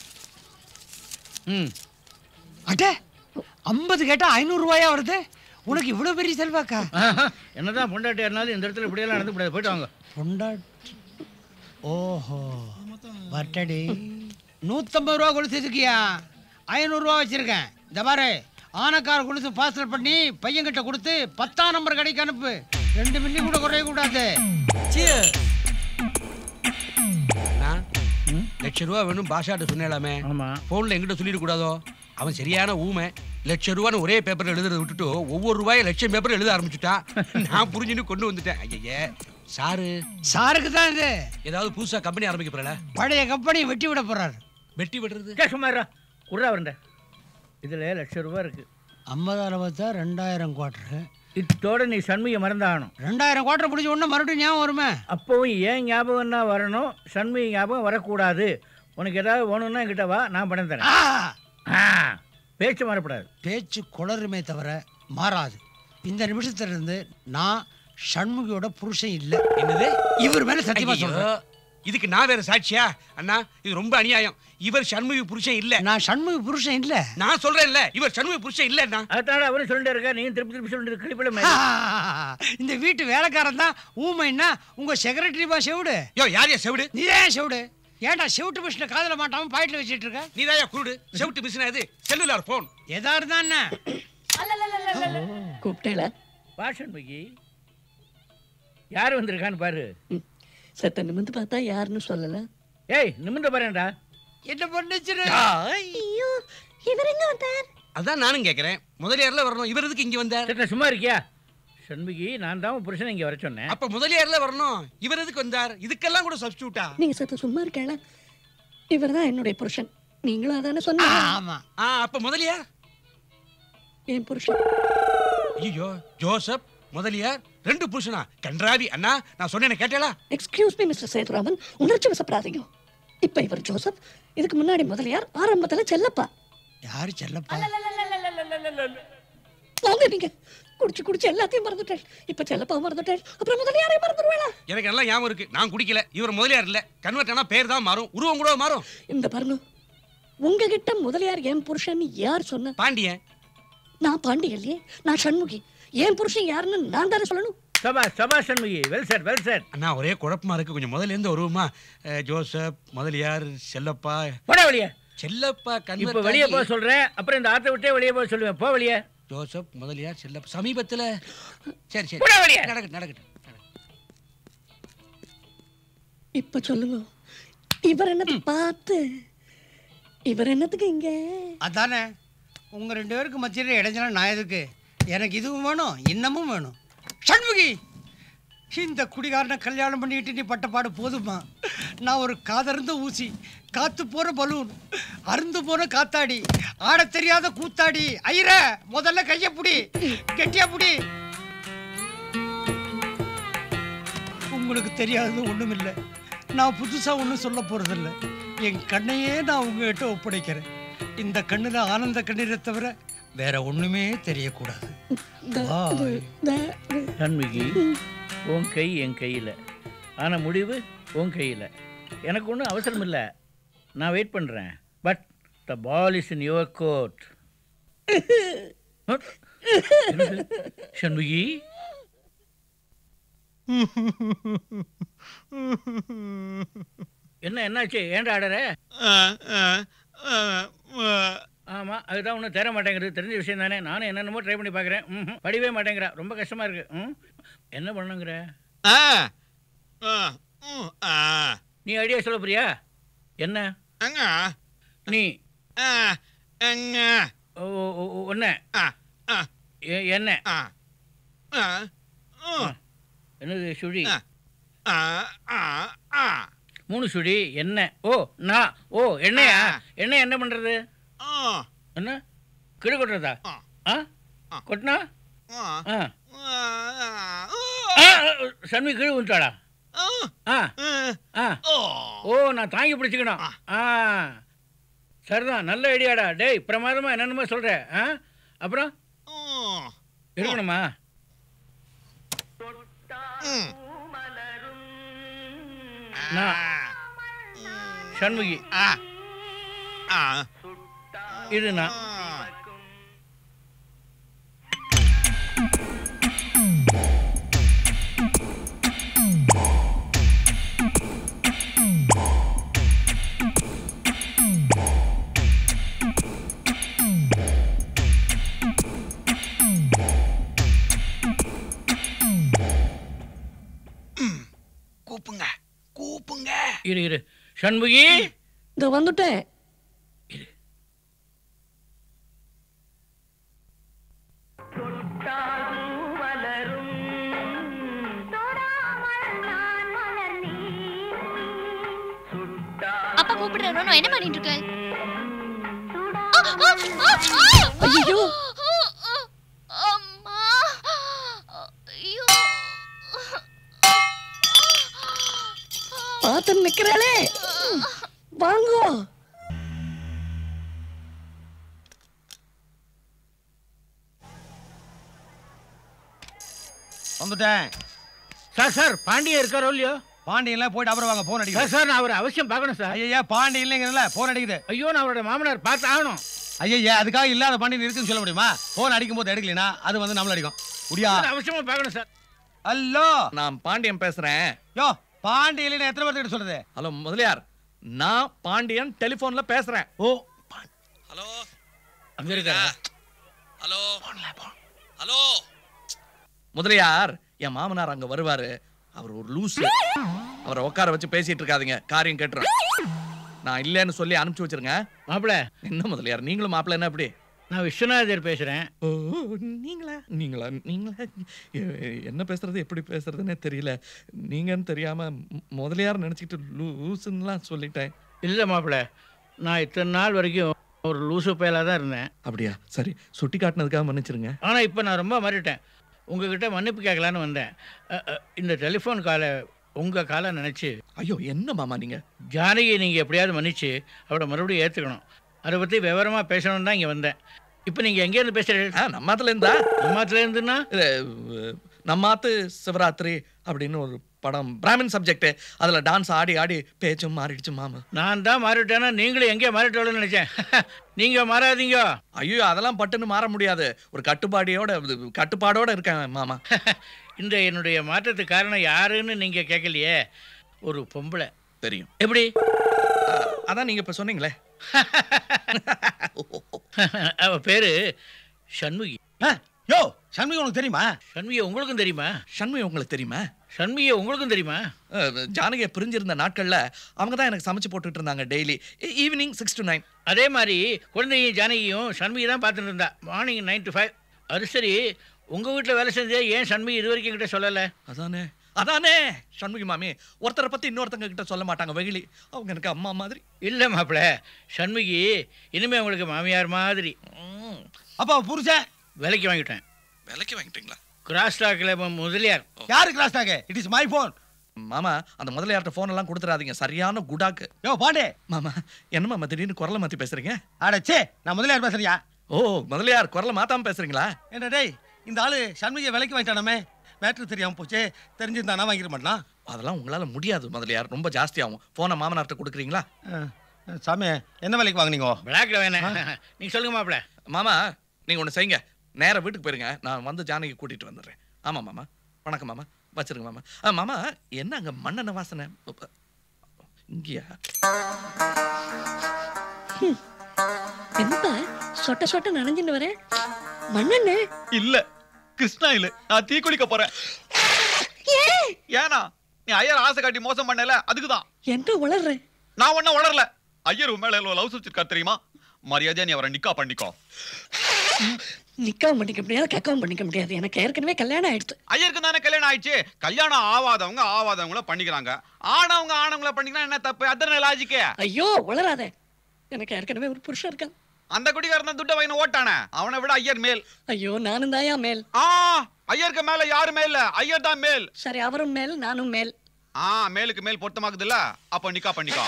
ம் அட்டே ஐம்பது கேட்டா ஐநூறு ரூபாயா வருது உனக்கு இவ்வளவு பெரிய செல்வாக்கா ஆஹா, என்னதான் பொண்டாட்டியா இருந்தாலும் இந்த இடத்துல இப்படியெல்லாம் நடந்து கூடாது போயிட்டு வாங்க பொண்டாட்டி ஓஹோ வட்டடி நூற்றம்பது ரூபா கொலுசு இருக்கியா ஐநூறுரூவா வச்சிருக்கேன் இந்த பாரு ஆனக்கார கொலுசு பார்சல் பண்ணி பையன்கிட்ட கொடுத்து பத்தாம் நம்பர் கடைக்கு அனுப்பு ரெண்டு மில்லி கூட குறைய கூடாது லட்ச ரூபா வேணும் பாஷாட்ட சொன்னேலாமே ஆமா போன்ல எங்கிட்ட சொல்லிட கூடாதோ அவன் சரியான ஊமை லட்ச ரூபான்னு ஒரே பேப்பர்ல எழுதுறத விட்டுட்டு ஒவ்வொரு ரூபாயை லட்சம் பேப்பர் எழுத ஆரம்பிச்சுட்டான் நான் புரிஞ்சுன்னு கொண்டு வந்துட்டேன் ஐயே சாரு சாருக்கு தான் இது ஏதாவது புதுசா கம்பெனி ஆரம்பிக்க போறல பழைய கம்பெனியை வெட்டி விட போறாரு வெட்டி விடுறது டேய், சும்மா இருடா குர்ரா வரண்ட இதுல லட்சம் ரூபாய் இருக்கு ஐம்பதாயிரம் பார்த்தா ரெண்டாயிரம் குவார்டரு இத்தோட நீ சண்முகி மறந்தாகணும் ரெண்டாயிரம் குவார்டர் பிடிச்ச உடனே மறுபடியும் ஞாபகம் வருமே அப்பவும் ஏன் ஞாபகம் தான் வரணும் சண்முகி ஞாபகம் வரக்கூடாது உனக்கு ஏதாவது வேணும்னா என்கிட்ட வா நான் பணம் தரேன் ஆ, பேச்சு மாறப்படாது பேச்சு குளறுமே தவிர மாறாது இந்த நிமிஷத்துல இருந்து நான் சண்முகியோட புருஷன் இல்ல என்னது இவர் மேல சத்தியமா ஐயையோ, சொல்றேன் இதுக்கு நான் வேற சாட்சியா அண்ணா இது ரொம்ப அநியாயம் இவர் சண்முகி புருஷன் இல்ல நான் சண்முகி புருஷன் இல்ல நான் சொல்றேன் இல்ல இவர் சண்முகி புருஷன் இல்ல அண்ணா அதான் அவரும் சொல்லிட்டு இருக்க நீ திருப்பி திருப்பி சொல்லிட்டு கிளிப்பில இந்த வீட்டு வேலைக்காரன் தான் ஊமைன்னா உங்க செக்ரட்டரி பா செவிடு யோ யார் யா செவிடு நீ ஏன் செவிடு ஏன்டா செவிட்டு மிஷினை காதுல மாட்டாம பாயிட்ல வச்சிட்டு இருக்க நீ தான் குருடு செவிட்டு மிஷினா இது செல்லுலார் போன் எதா இருந்தா என்ன கூப்பிட்டேல வா சண்முகி யார் வந்திருக்கான்னு பாரு சத்த நிமிந்து பார்த்தா யாருன்னு சொல்லல ஏய் நிமிந்து பாருடா என்ன பண்ணுச்சு ஐயோ இவர் எங்க வந்தார் அதான் நானும் கேக்குறேன் முதலியார்ல வரணும் இவர் எதுக்கு இங்க வந்தார் சத்த சும்மா இருக்கியா சண்முகி நான் தான் உன் புருஷனை இங்க வர சொன்னேன் அப்ப முதலியார்ல வரணும் இவர் எதுக்கு வந்தார் இதுக்கெல்லாம் கூட சப்ஸ்டியூட்டா நீங்க சத்த சும்மா இருக்கல இவர் தான் என்னுடைய புருஷன் நீங்களும் அதானே சொன்னீங்க ஆமா ஆ அப்ப முதலியார் என் புருஷன் ஐயோ ஜோசப் முதலியார் ரெண்டு புருஷனா கன்றாவி அண்ணா நான் சொன்னேன் கேட்டேளா எக்ஸ்கியூஸ் மீ மிஸ்டர் சேதுராமன் உணர்ச்சி வசப்படாதீங்க இப்ப இவர் ஜோசப் இதுக்கு முன்னாடி முதலியார் ஆரம்பத்துல செல்லப்பா யாரு செல்லப்பா போங்க நீங்க குடிச்சு குடிச்சு எல்லாத்தையும் மறந்துட்டேன் இப்ப செல்லப்பா மறந்துட்டேன் அப்புறம் முதலியாரையும் மறந்துடுவேளா எனக்கு நல்லா ஞாபகம் இருக்கு நான் குடிக்கல இவர் முதலியார் இல்ல கன்வெர்ட் ஆனா பேர் தான் மாறும் உருவம் கூட மாறும் இந்த பாருங்க உங்ககிட்ட முதலியார் என் புருஷன் யார் சொன்ன பாண்டியன் நான் பாண்டி இல்லையே நான் சண்முகி என் புருஷன் யாருன்னு நான் தானே சொல்லணும் சபா சபா Shanmugi well sir well sir அண்ணா ஒரே குழப்பமா இருக்கு கொஞ்சம் முதல்ல இருந்து வருவோமா அஹ், ஜோசப் முதலியார் செல்லப்பா போடா வெளியே செல்லப்பா இப்ப கன்வெர்ட் வெளியே ஆகி- போக சொல்றேன் அப்புறம் இந்த ஆத்தை விட்டே வெளியே போக சொல்லுவேன் போ வெளியே ஜோசப் முதலியார் செல்லப்பா சமீபத்துல சரி சரி போடா வெளியே. நடக்கட்டும் நடக்கட்டும் இப்ப சொல்லுங்க இவர் என்னத்தை பார்த்து இவர் என்னத்துக்கு இங்க அதானே உங்க ரெண்டு பேருக்கு மத்தியில இடைஞ்சல நான் எதுக்கு எனக்கு இதுவும் வேணும் இன்னமும் வேணும் சண்முகி இந்த குடிகாரனை கல்யாணம் பண்ணிக்கிட்டு நீ பட்டப்பாடு போதுமா நான் ஒரு காதர்ந்த ஊசி காத்து போற பலூன் அருந்து போன காத்தாடி ஆடத் தெரியாத கூத்தாடி ஐயர முதல்ல கைய புடி கெட்டியா புடி உங்களுக்கு தெரியாதது ஒண்ணுமில்லை நான் புதுசா ஒன்றும் சொல்ல போறதில்ல என் கண்ணையே நான் உங்ககிட்ட ஒப்படைக்கிறேன் இந்த கண்ணுல ஆனந்த கண்ணீரை தவிர வேற ஒண்ணுமே தெரியக்கூடாது பாய். சண்முகி உன் கை என் கையில் ஆனால் முடிவு உன் கையில் எனக்கு ஒன்றும் அவசரம் இல்லை நான் வெயிட் பண்ணுறேன் but the ball is in your court Shanmugi என்ன என்னாச்சு ஏன்டா ஆடுற ஆமாம் அதுதான் ஒன்றும் தர மாட்டேங்கிறது தெரிஞ்ச விஷயம் தானே நானும் என்னென்னமோ ட்ரை பண்ணி பார்க்குறேன் ம் படிவே மாட்டேங்கிறா ரொம்ப கஷ்டமாக இருக்கு ம் என்ன பண்ணுங்கிற நீ ஐடியா சொல்ல போறியா என்ன நீ ஒன்ன என்ன என்னது சுழி மூணு சுழி என்ன ஓ நான் ஓ எண்ணெயா எண்ணெய் என்ன பண்றது என்ன கிடு கொட்டுறதா ஆ கொட்டினா ஆ ஆ, சன்வி கீழே விட்டாளா ஆ ஆ ஓ நான் தாங்கி பிடிச்சிக்கணும் ஆ சரிதான் நல்ல ஐடியாடா டேய் பிரமாதமா என்னென்னமோ சொல்ற ஆ அப்புறம் இருக்கணுமா நான் சண்முகி இது நான் கூப்புங்க கூப்புங்க இரு இரு சண்முகி இதோ வந்துட்டேன் அப்பா கூப்பிடுறாரு நான் என்ன பண்ணிட்டு இருக்க ஐயோ அம்மா ஐயோ பார்த்து நிக்கிறாளே வாங்கோ வந்துட்டேன் சார் சார் பாண்டியன் இருக்காரோ இல்லையோ பாண்டியன்லாம் போயிட்டு அப்புறம் வாங்க போன் சார் அடிக்குது சார் நான் அவரை அவசியம் பார்க்கணும் சார் ஐயா பாண்டியன் இல்லைங்கிறல போன் அடிக்குது ஐயோ நான் அவரோட மாமனார் பார்த்து ஆகணும் ஐயா அதுக்காக இல்லாத பாண்டியன் இருக்குன்னு சொல்ல முடியுமா போன் அடிக்கும் போது எடுக்கலைனா அது வந்து நம்மள அடிக்கும் முடியா சார், அவசியமா பார்க்கணும் சார் ஹலோ நான் பாண்டியன் பேசுறேன் யோ பாண்டியன் எத்தனை பேர்கிட்ட சொல்றது ஹலோ முதலியார் நான் பாண்டியன் டெலிபோன்ல பேசுறேன் ஓ ஹலோ அங்க இருக்காரா ஹலோ ஹலோ முதலியார் என் மாமனார் அங்க வருவாரு அவர் ஒரு லூசு அவரை உட்கார வச்சு பேசிட்டு இருக்காதீங்க காரியம் கேட்டுறேன் நான் இல்லைன்னு சொல்லி அனுப்பிச்சு வச்சிருங்க மாப்பிள என்ன முதலியார் நீங்களும் மாப்பிள்ள என்ன அப்படி நான் விஸ்வநாதர் பேசுறேன் ஓ நீங்களா நீங்களா நீங்களா எ- என்ன பேசுறது எப்படி பேசுறதுன்னே தெரியல நீங்கன்னு தெரியாம மு- முதலியார் நினைச்சிட்டு லூசுன்னுலாம் சொல்லிட்டேன் இல்லை மாப்பிள நான் இத்தனை நாள் வரைக்கும் ஒரு லூசு பயலாக தான் இருந்தேன் அப்படியா சரி சுட்டி காட்டினதுக்காக மன்னிச்சிருங்க ஆனால் இப்போ நான் ரொம்ப மாறிட்டேன் உங்ககிட்ட மன்னிப்பு கேட்கலான்னு வந்தேன் அ, அ, இந்த டெலிஃபோன் காலை உங்கள் காலை நினச்சி ஐயோ என்ன மாமா நீங்க ஜானகியை நீங்கள் எப்படியாவது மன்னிச்சு அவளை மறுபடியும் ஏற்றுக்கணும் அதை பற்றி விவரமாக பேசணும்னு தான் இங்கே வந்தேன் இப்போ நீங்கள் எங்கேருந்து பேசுகிறீங்க நம்மாத்துல இருந்தா நம்மாத்துல இருந்துன்னா நம்மாத்து சிவராத்திரி அப்படின்னு ஒரு படம் பிராமின் சப்ஜெக்ட் அதுல டான்ஸ் ஆடி ஆடி பேச்சும் மாறிடுச்சு மாமா நான் தான் மாறிட்டேன்னா நீங்களும் எங்கே மாறிட்டோன்னு நினச்சேன் நீங்கள் மாறாதீங்க ஐயோ அதெல்லாம் பட்டுன்னு மாற முடியாது ஒரு கட்டுப்பாடியோட இது, கட்டுப்பாடோட இருக்கேன் மாமா இந்த என்னுடைய மாற்றத்துக்கு காரணம் யாருன்னு நீங்கள் கேட்கலையே ஒரு பொம்பளை தெரியும் எப்படி அதான் நீங்க இப்ப சொன்னீங்களே அவ பேரு சண்முகி யோ சண்முகி உனக்கு தெரியுமா சண்முகி உங்களுக்கும் தெரியுமா சண்முகி உங்களுக்கு தெரியுமா சண்முகி உங்களுக்கும் தெரியுமா அஹ், ஜானகியை பிரிஞ்சிருந்த நாட்கள்ல அவங்க தான் எனக்கு சமைச்சு போட்டுட்டு இருந்தாங்க daily evening six to nine அதே மாதிரி குழந்தையும் ஜானகியும் சண்முகி தான் பார்த்துட்டு இருந்தா மார்னிங் நைன் டு ஃபைவ் அது சரி உங்கள் வீட்டில் வேலை செஞ்சே ஏன் சண்முகி இது வரைக்கும் கிட்ட சொல்லலை அதானே அதானே சண்முகி மாமி ஒருத்தரை பத்தி இன்னொருத்தங்க கிட்ட சொல்ல மாட்டாங்க வெகுளி அவங்க எனக்கு அம்மா மாதிரி இல்லை மாப்பிள சண்முகி இனிமே உங்களுக்கு மாமியார் மாதிரி அப்பா புருஷன் விலைக்கு வாங்கிட்டேன் விலைக்கு வாங்கிட்டீங்களா கிராஸ் டாக்கில் முதலியார் யாரு cross talk it is my phone மாமா அந்த முதலியார்ட்ட போன் எல்லாம் கொடுத்துறாதீங்க சரியான குடாக்கு யோ பாண்டே மாமா என்ன மாமா திடீர்னு குரலை மாத்தி பேசுறீங்க அடச்சே நான் முதலியார் பேசுறியா ஓ முதலியார் குரலை மாத்தாம பேசுறீங்களா என்ன டேய் இந்த ஆளு சண்முகியை விலைக்கு வாங்கிட்டானாமே மேட்ரு தெரியாம போச்சு தெரிஞ்சிருந்தானா வாங்கிட மாட்டான் அதெல்லாம் உங்களால முடியாது முதலியார் ரொம்ப ஜாஸ்தி ஆகும் போனை மாமனார்ட்ட கொடுக்குறீங்களா சாமி என்ன விலைக்கு வாங்குனீங்க பிளாக்ல வேணாம் நீங்க சொல்லுங்க மாப்பிள மாமா நீங்க ஒண்ணு செய்யுங்க நேரா வீட்டுக்கு போயிருங்க நான் வந்து ஜானகி கூட்டிட்டு வந்துடுறேன் ஆமா மாமா வணக்கம் மாமா வச்சிருங்க மாமா ஆ, மாமா என்ன அங்க மண்ணெண்ண வாசனை உப்ப. இங்கயா என்னப்பா சொட்ட சொட்ட நனைஞ்சுன்னு வரேன் மண்ணெண்ணே இல்ல கிருஷ்ணா இல்ல நான் தீ குளிக்க போறேன் ஏனா நீ ஐயர் ஆசை காட்டி மோசம் பண்ணல அதுக்குதான் என்ன உளர்றேன் நான் ஒன்னும் உளரல ஐயர் உன் மேல எவ்வளவு லவ் வச்சிருக்காரு தெரியுமா மரியாதையா நீ அவரை நிக்கா பண்ணிக்கோ நிக்கவும் பண்ணிக்க முடியாது கக்கவும் பண்ணிக்க முடியாது எனக்கு ஏற்கனவே கல்யாணம் ஆயிடுச்சு ஐயருக்கு தானே கல்யாணம் ஆயிடுச்சு கல்யாணம் ஆவாதவங்க ஆவாதவங்கள பண்ணிக்கிறாங்க ஆனவங்க ஆனவங்கள பண்ணிக்கலாம் என்ன தப்பு அதான லாஜிக்கே ஐயோ உளராத எனக்கு ஏற்கனவே ஒரு புருஷன் இருக்கான் அந்த குடிகாரன் தான் துட்ட வாங்கின ஓட்டானே அவனை விட ஐயர் மேல் ஐயோ நானும் தாயா மேல் ஆ ஐயருக்கு மேல யாருமே இல்ல ஐயர் தான் மேல் சரி அவரும் மேல் நானும் மேல் ஆ மேலுக்கு மேல் பொருத்தமாக்குது இல்ல அப்ப நிக்கா பண்ணிக்கோ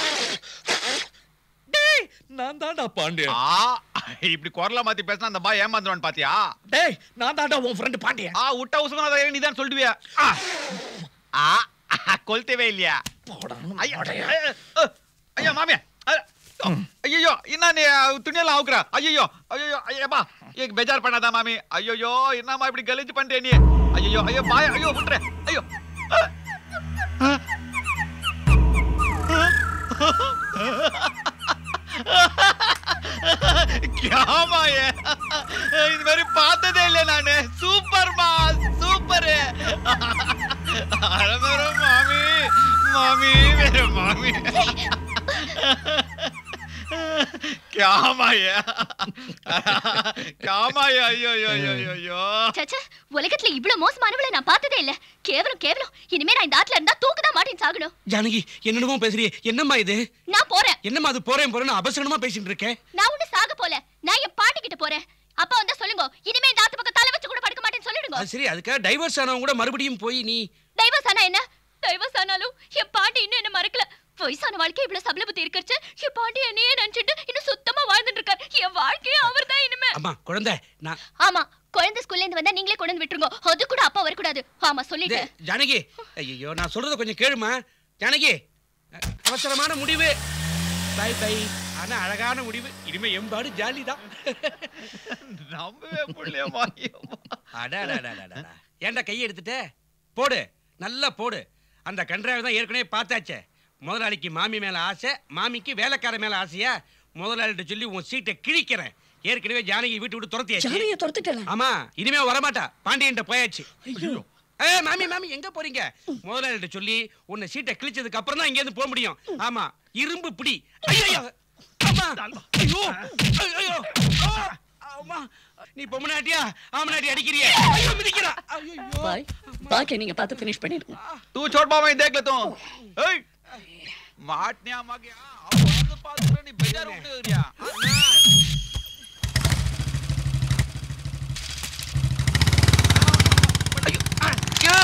நான் தான்டா பாண்டியன் ஆ இப்படி குரல மாத்தி பேசினா அந்த பாய் ஏமாந்துருவான் பாத்தியா டேய் நான் தான்டா உன் ஃப்ரெண்ட் பாண்டியன் ஆ விட்ட உசுமனா அதை நீ தான் சொல்லுவியா ஆ ஆ கொல்த்தவே இல்லையா ஐயா ஐயா, ஐயா மாமியா ஐயோ என்ன நீ துணியெல்லாம் அவுக்குற ஐயோ ஐயோ ஐயப்பா ஏக் பேஜார் பண்ணாதா மாமி ஐயோ என்னம்மா இப்படி கலிச்சு பண்ணிட்டே நீ ஐயோ ஐயோ பாய் ஐயோ விட்டுறேன் ஐயோ கியாமா ஏ இது மாதிரி பார்த்ததே இல்லை நானு சூப்பர் மா சூப்பர் அழகரம் மாமி மாமி வேற மாமி क्या माया क्या माया ஐயோ ஐயோ ஐயோ ஐயோ, ஐயோ சச்சா உலகத்துல இவ்வளவு மோசமானவளை நான் பார்த்ததே இல்ல கேவலம் கேவலம் இனிமே நான் இந்த ஆத்துல இருந்தா தூக்குதான் மாட்டேன் சாகணும் ஜானகி என்னென்னமோ பேசுறியே என்னம்மா இது நான் போறேன் என்னம்மா அது போறேன் போறேன்னு அபசகனமா பேசிட்டு இருக்கேன் நான் ஒண்ணு சாக போல நான் என் பாட்டி கிட்ட போறேன் அப்பா வந்தா சொல்லுங்க இனிமே இந்த ஆத்து பக்கம் தலை வச்சு கூட படுக்க மாட்டேன்னு சொல்லிடுங்க அது சரி அதுக்காக டைவர்ஸ் ஆனவங்க கூட மறுபடியும் போய் நீ டைவர்ஸ் ஆனா என்ன டைவர்ஸ் ஆனாலும் என் பாட்டி இன்னும் என்ன மறக்கல வயசான வாழ்க்கை இவ்வளவு சபல புத்தி இருக்கச்சு என் பாட்டி என்னையே நினைச்சிட்டு இன்னும் சுத்தமா வாழ்ந்துட்டு இருக்காரு என் வாழ்க்கையே அவர்தான் இனிமே அம்மா குழந்தை நான் ஆமா குழந்தை ஸ்கூல்ல இருந்து வந்தா நீங்களே கொண்டு வந்து விட்டுருங்க அது கூட அப்பா வரக்கூடாது ஆமா சொல்லிட்டேன் டேய், ஜானகி ஐயோ நான் சொல்றத கொஞ்சம் கேளுமா ஜானகி அ- அவசரமான முடிவு பை பை ஆனா அழகான முடிவு இனிமே எம்பாடு ஜாலி தான் நம்பவே முடியலையம்மா அடாடாடாடாடா ஏன்டா கையை எடுத்துட்ட போடு நல்லா போடு அந்த கன்றாவை தான் ஏற்கனவே பார்த்தாச்சே முதலாளிக்கு மாமி மேல ஆசை மாமிக்கு வேலைக்கார மேல ஆசையா முதலாளிகிட்ட சொல்லி உன் சீட்டை கிழிக்கிறேன் ஏற்கனவே ஜானகி வீட்டு விட்டு ஜானகியை துரத்தியாச்சு துரத்திட்டேன் ஆமா இனிமே வரமாட்டா பாண்டியன்ட்ட போயாச்சு ஏ மாமி மாமி எங்க போறீங்க முதலாளிகிட்ட சொல்லி உன்னை சீட்டை கிழிச்சதுக்கு அப்புறம் தான் இங்க இருந்து போக முடியும் ஆமா இரும்பு பிடி ஐயோ அம்மா ஐயோ ஐயோ ஆ, அம்மா நீ பொம்மனாட்டியா ஆமனாட்டி அடிக்கிறியே ஐயோ மிதிக்கிறா பாய் பாக்கி நீங்க பார்த்து ஃபினிஷ் பண்ணிடுங்க तू छोड़ मामा ये देख ले तू ए माटने आमा गया अब बाद पास में नहीं बेजार उठ गया क्या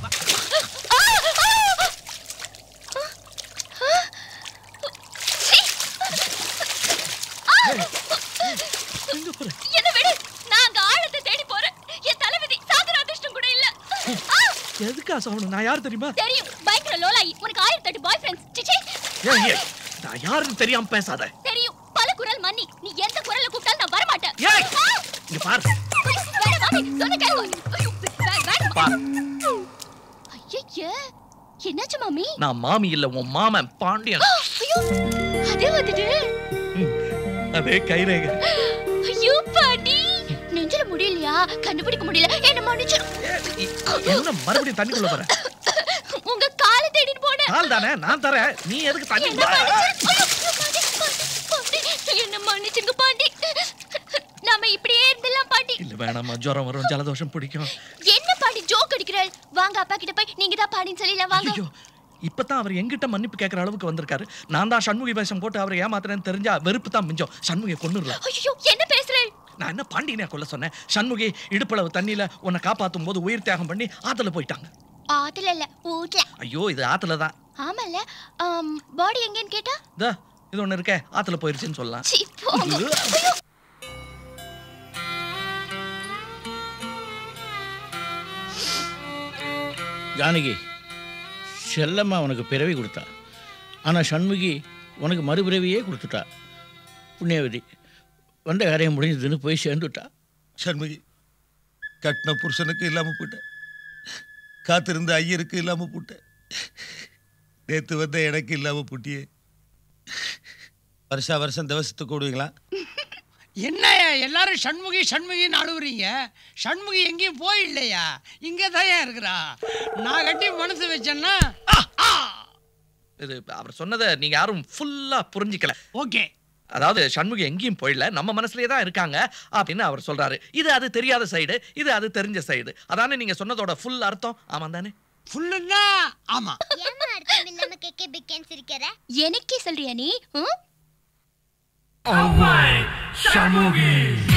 என்ன விடு நான் அங்க ஆழத்தை தேடி போறேன் என் தலைவிதி சாகர அதிர்ஷ்டம் கூட இல்ல ஆ, எதுக்கா சாவணும் நான் யார் தெரியுமா தெரியும் பயங்கர லோலாயி உனக்கு ஆயிரத்தி எட்டு பாய் ஃப்ரெண்ட்ஸ் சிச்சி ஏய், ஏய், நான் யாருன்னு தெரியாம பேசாத தெரியும் பல குரல் மன்னி நீ எந்த குரல்ல கூப்பிட்டாலும் நான் வர மாட்டேன் ஏய்! ஆ, இங்க பாரு வேணாம் மாமி சொன்ன கேளுங்க ஐயோ, வே- வேணாம். பாரு ஐயையே, என்னாச்சு மாமி நான் மாமி இல்ல உன் மாமன் பாண்டியன் ஐயோ அதே வந்துட்டு அதே கைரேக ஐயோ பாட்டி நெஞ்சில முடியலையா கண்டுபிடிக்க முடியல என்ன மன்னிச்சிரு என்ன மறுபடியும் தண்ணிக்குள்ள போற உங்க காலை தேடிட்டு போனேன் கால் தானே நான் தரேன் நீ எதுக்கு தண்ணி என்ன மன்னிச்சிரு. ஐயோ, பாண்டி, பாண்டி, என்ன மன்னிச்சுங்க பாண்டி நாம இப்படியே இருந்தெல்லாம் பாட்டி இல்ல வேணாமா ஜுரம் வரும் ஜலதோஷம் பிடிக்கும் என்ன பாண்டி ஜோக் அடிக்கிறாள் வாங்க அப்பா கிட்ட போய் நீங்க தான் பாடின்னு சொல்லல வாங்க இப்பதான் அவர் எங்கிட்ட மன்னிப்பு கேட்கற அளவுக்கு வந்திருக்காரு நான் தான் சண்முகி வேஷம் போட்டு அவரை ஏமாத்துறேன்னு தெரிஞ்சா வெறுப்பு தான் மிஞ்சம் சண்முகியை கொண்டுடலாம் ஐயோ என்ன பேசுறேன் நான் என்ன பாண்டியனே கொல்ல சொன்னேன் சண்முகி இடுப்பளவு தண்ணியில உன்னை காப்பாத்தும் போது உயிர் தியாகம் பண்ணி ஆத்துல போயிட்டாங்க ஆத்துல இல்ல வீட்ல ஐயோ இது ஆத்துல தான் ஆமால பாடி எங்கன்னு கேட்டா இதோ இது ஒண்ணு இருக்கே ஆத்துல போயிருச்சுன்னு சொல்லலாம் சீ, போங்க. ஐயோ. ஜானகி செல்லம்மா உனக்கு பிறவி கொடுத்தா ஆனால் சண்முகி உனக்கு மறுபிறவியே கொடுத்துட்டா புண்ணியவதி வந்த காரியம் முடிஞ்சதுன்னு போய் சேர்ந்துட்டா சண்முகி கட்டின புருஷனுக்கு இல்லாம போட்டேன் காத்திருந்த ஐயருக்கு இல்லாம போட்டேன் நேத்து வந்த எனக்கு இல்லாம போட்டியே வருஷா வருஷம் தவசத்துக்கு கூடுவீங்களா என்னய்யா எல்லாரும் சண்முகி சண்முகின்னு அழுவுறீங்க சண்முகி எங்கேயும் போயில்லையா இங்கே தான் இருக்கிறா நான் கட்டி மனசு வச்சேன்னா இது அவர் சொன்னதை நீங்க யாரும் ஃபுல்லா புரிஞ்சிக்கல ஓகே அதாவது சண்முகி எங்கேயும் போயிடல நம்ம மனசுலயே தான் இருக்காங்க அப்படின்னு அவர் சொல்றாரு இது அது தெரியாத சைடு இது அது தெரிஞ்ச சைடு அதானே நீங்க சொன்னதோட ஃபுல் அர்த்தம் ஆமா தானே ஃபுல்லுன்னா ஆமா ஏமா அர்த்தம் இல்லாம கேக்க பிக்கேன்னு சிரிக்கிற எனக்கே சொல்றியா நீ ம்? Shamugis.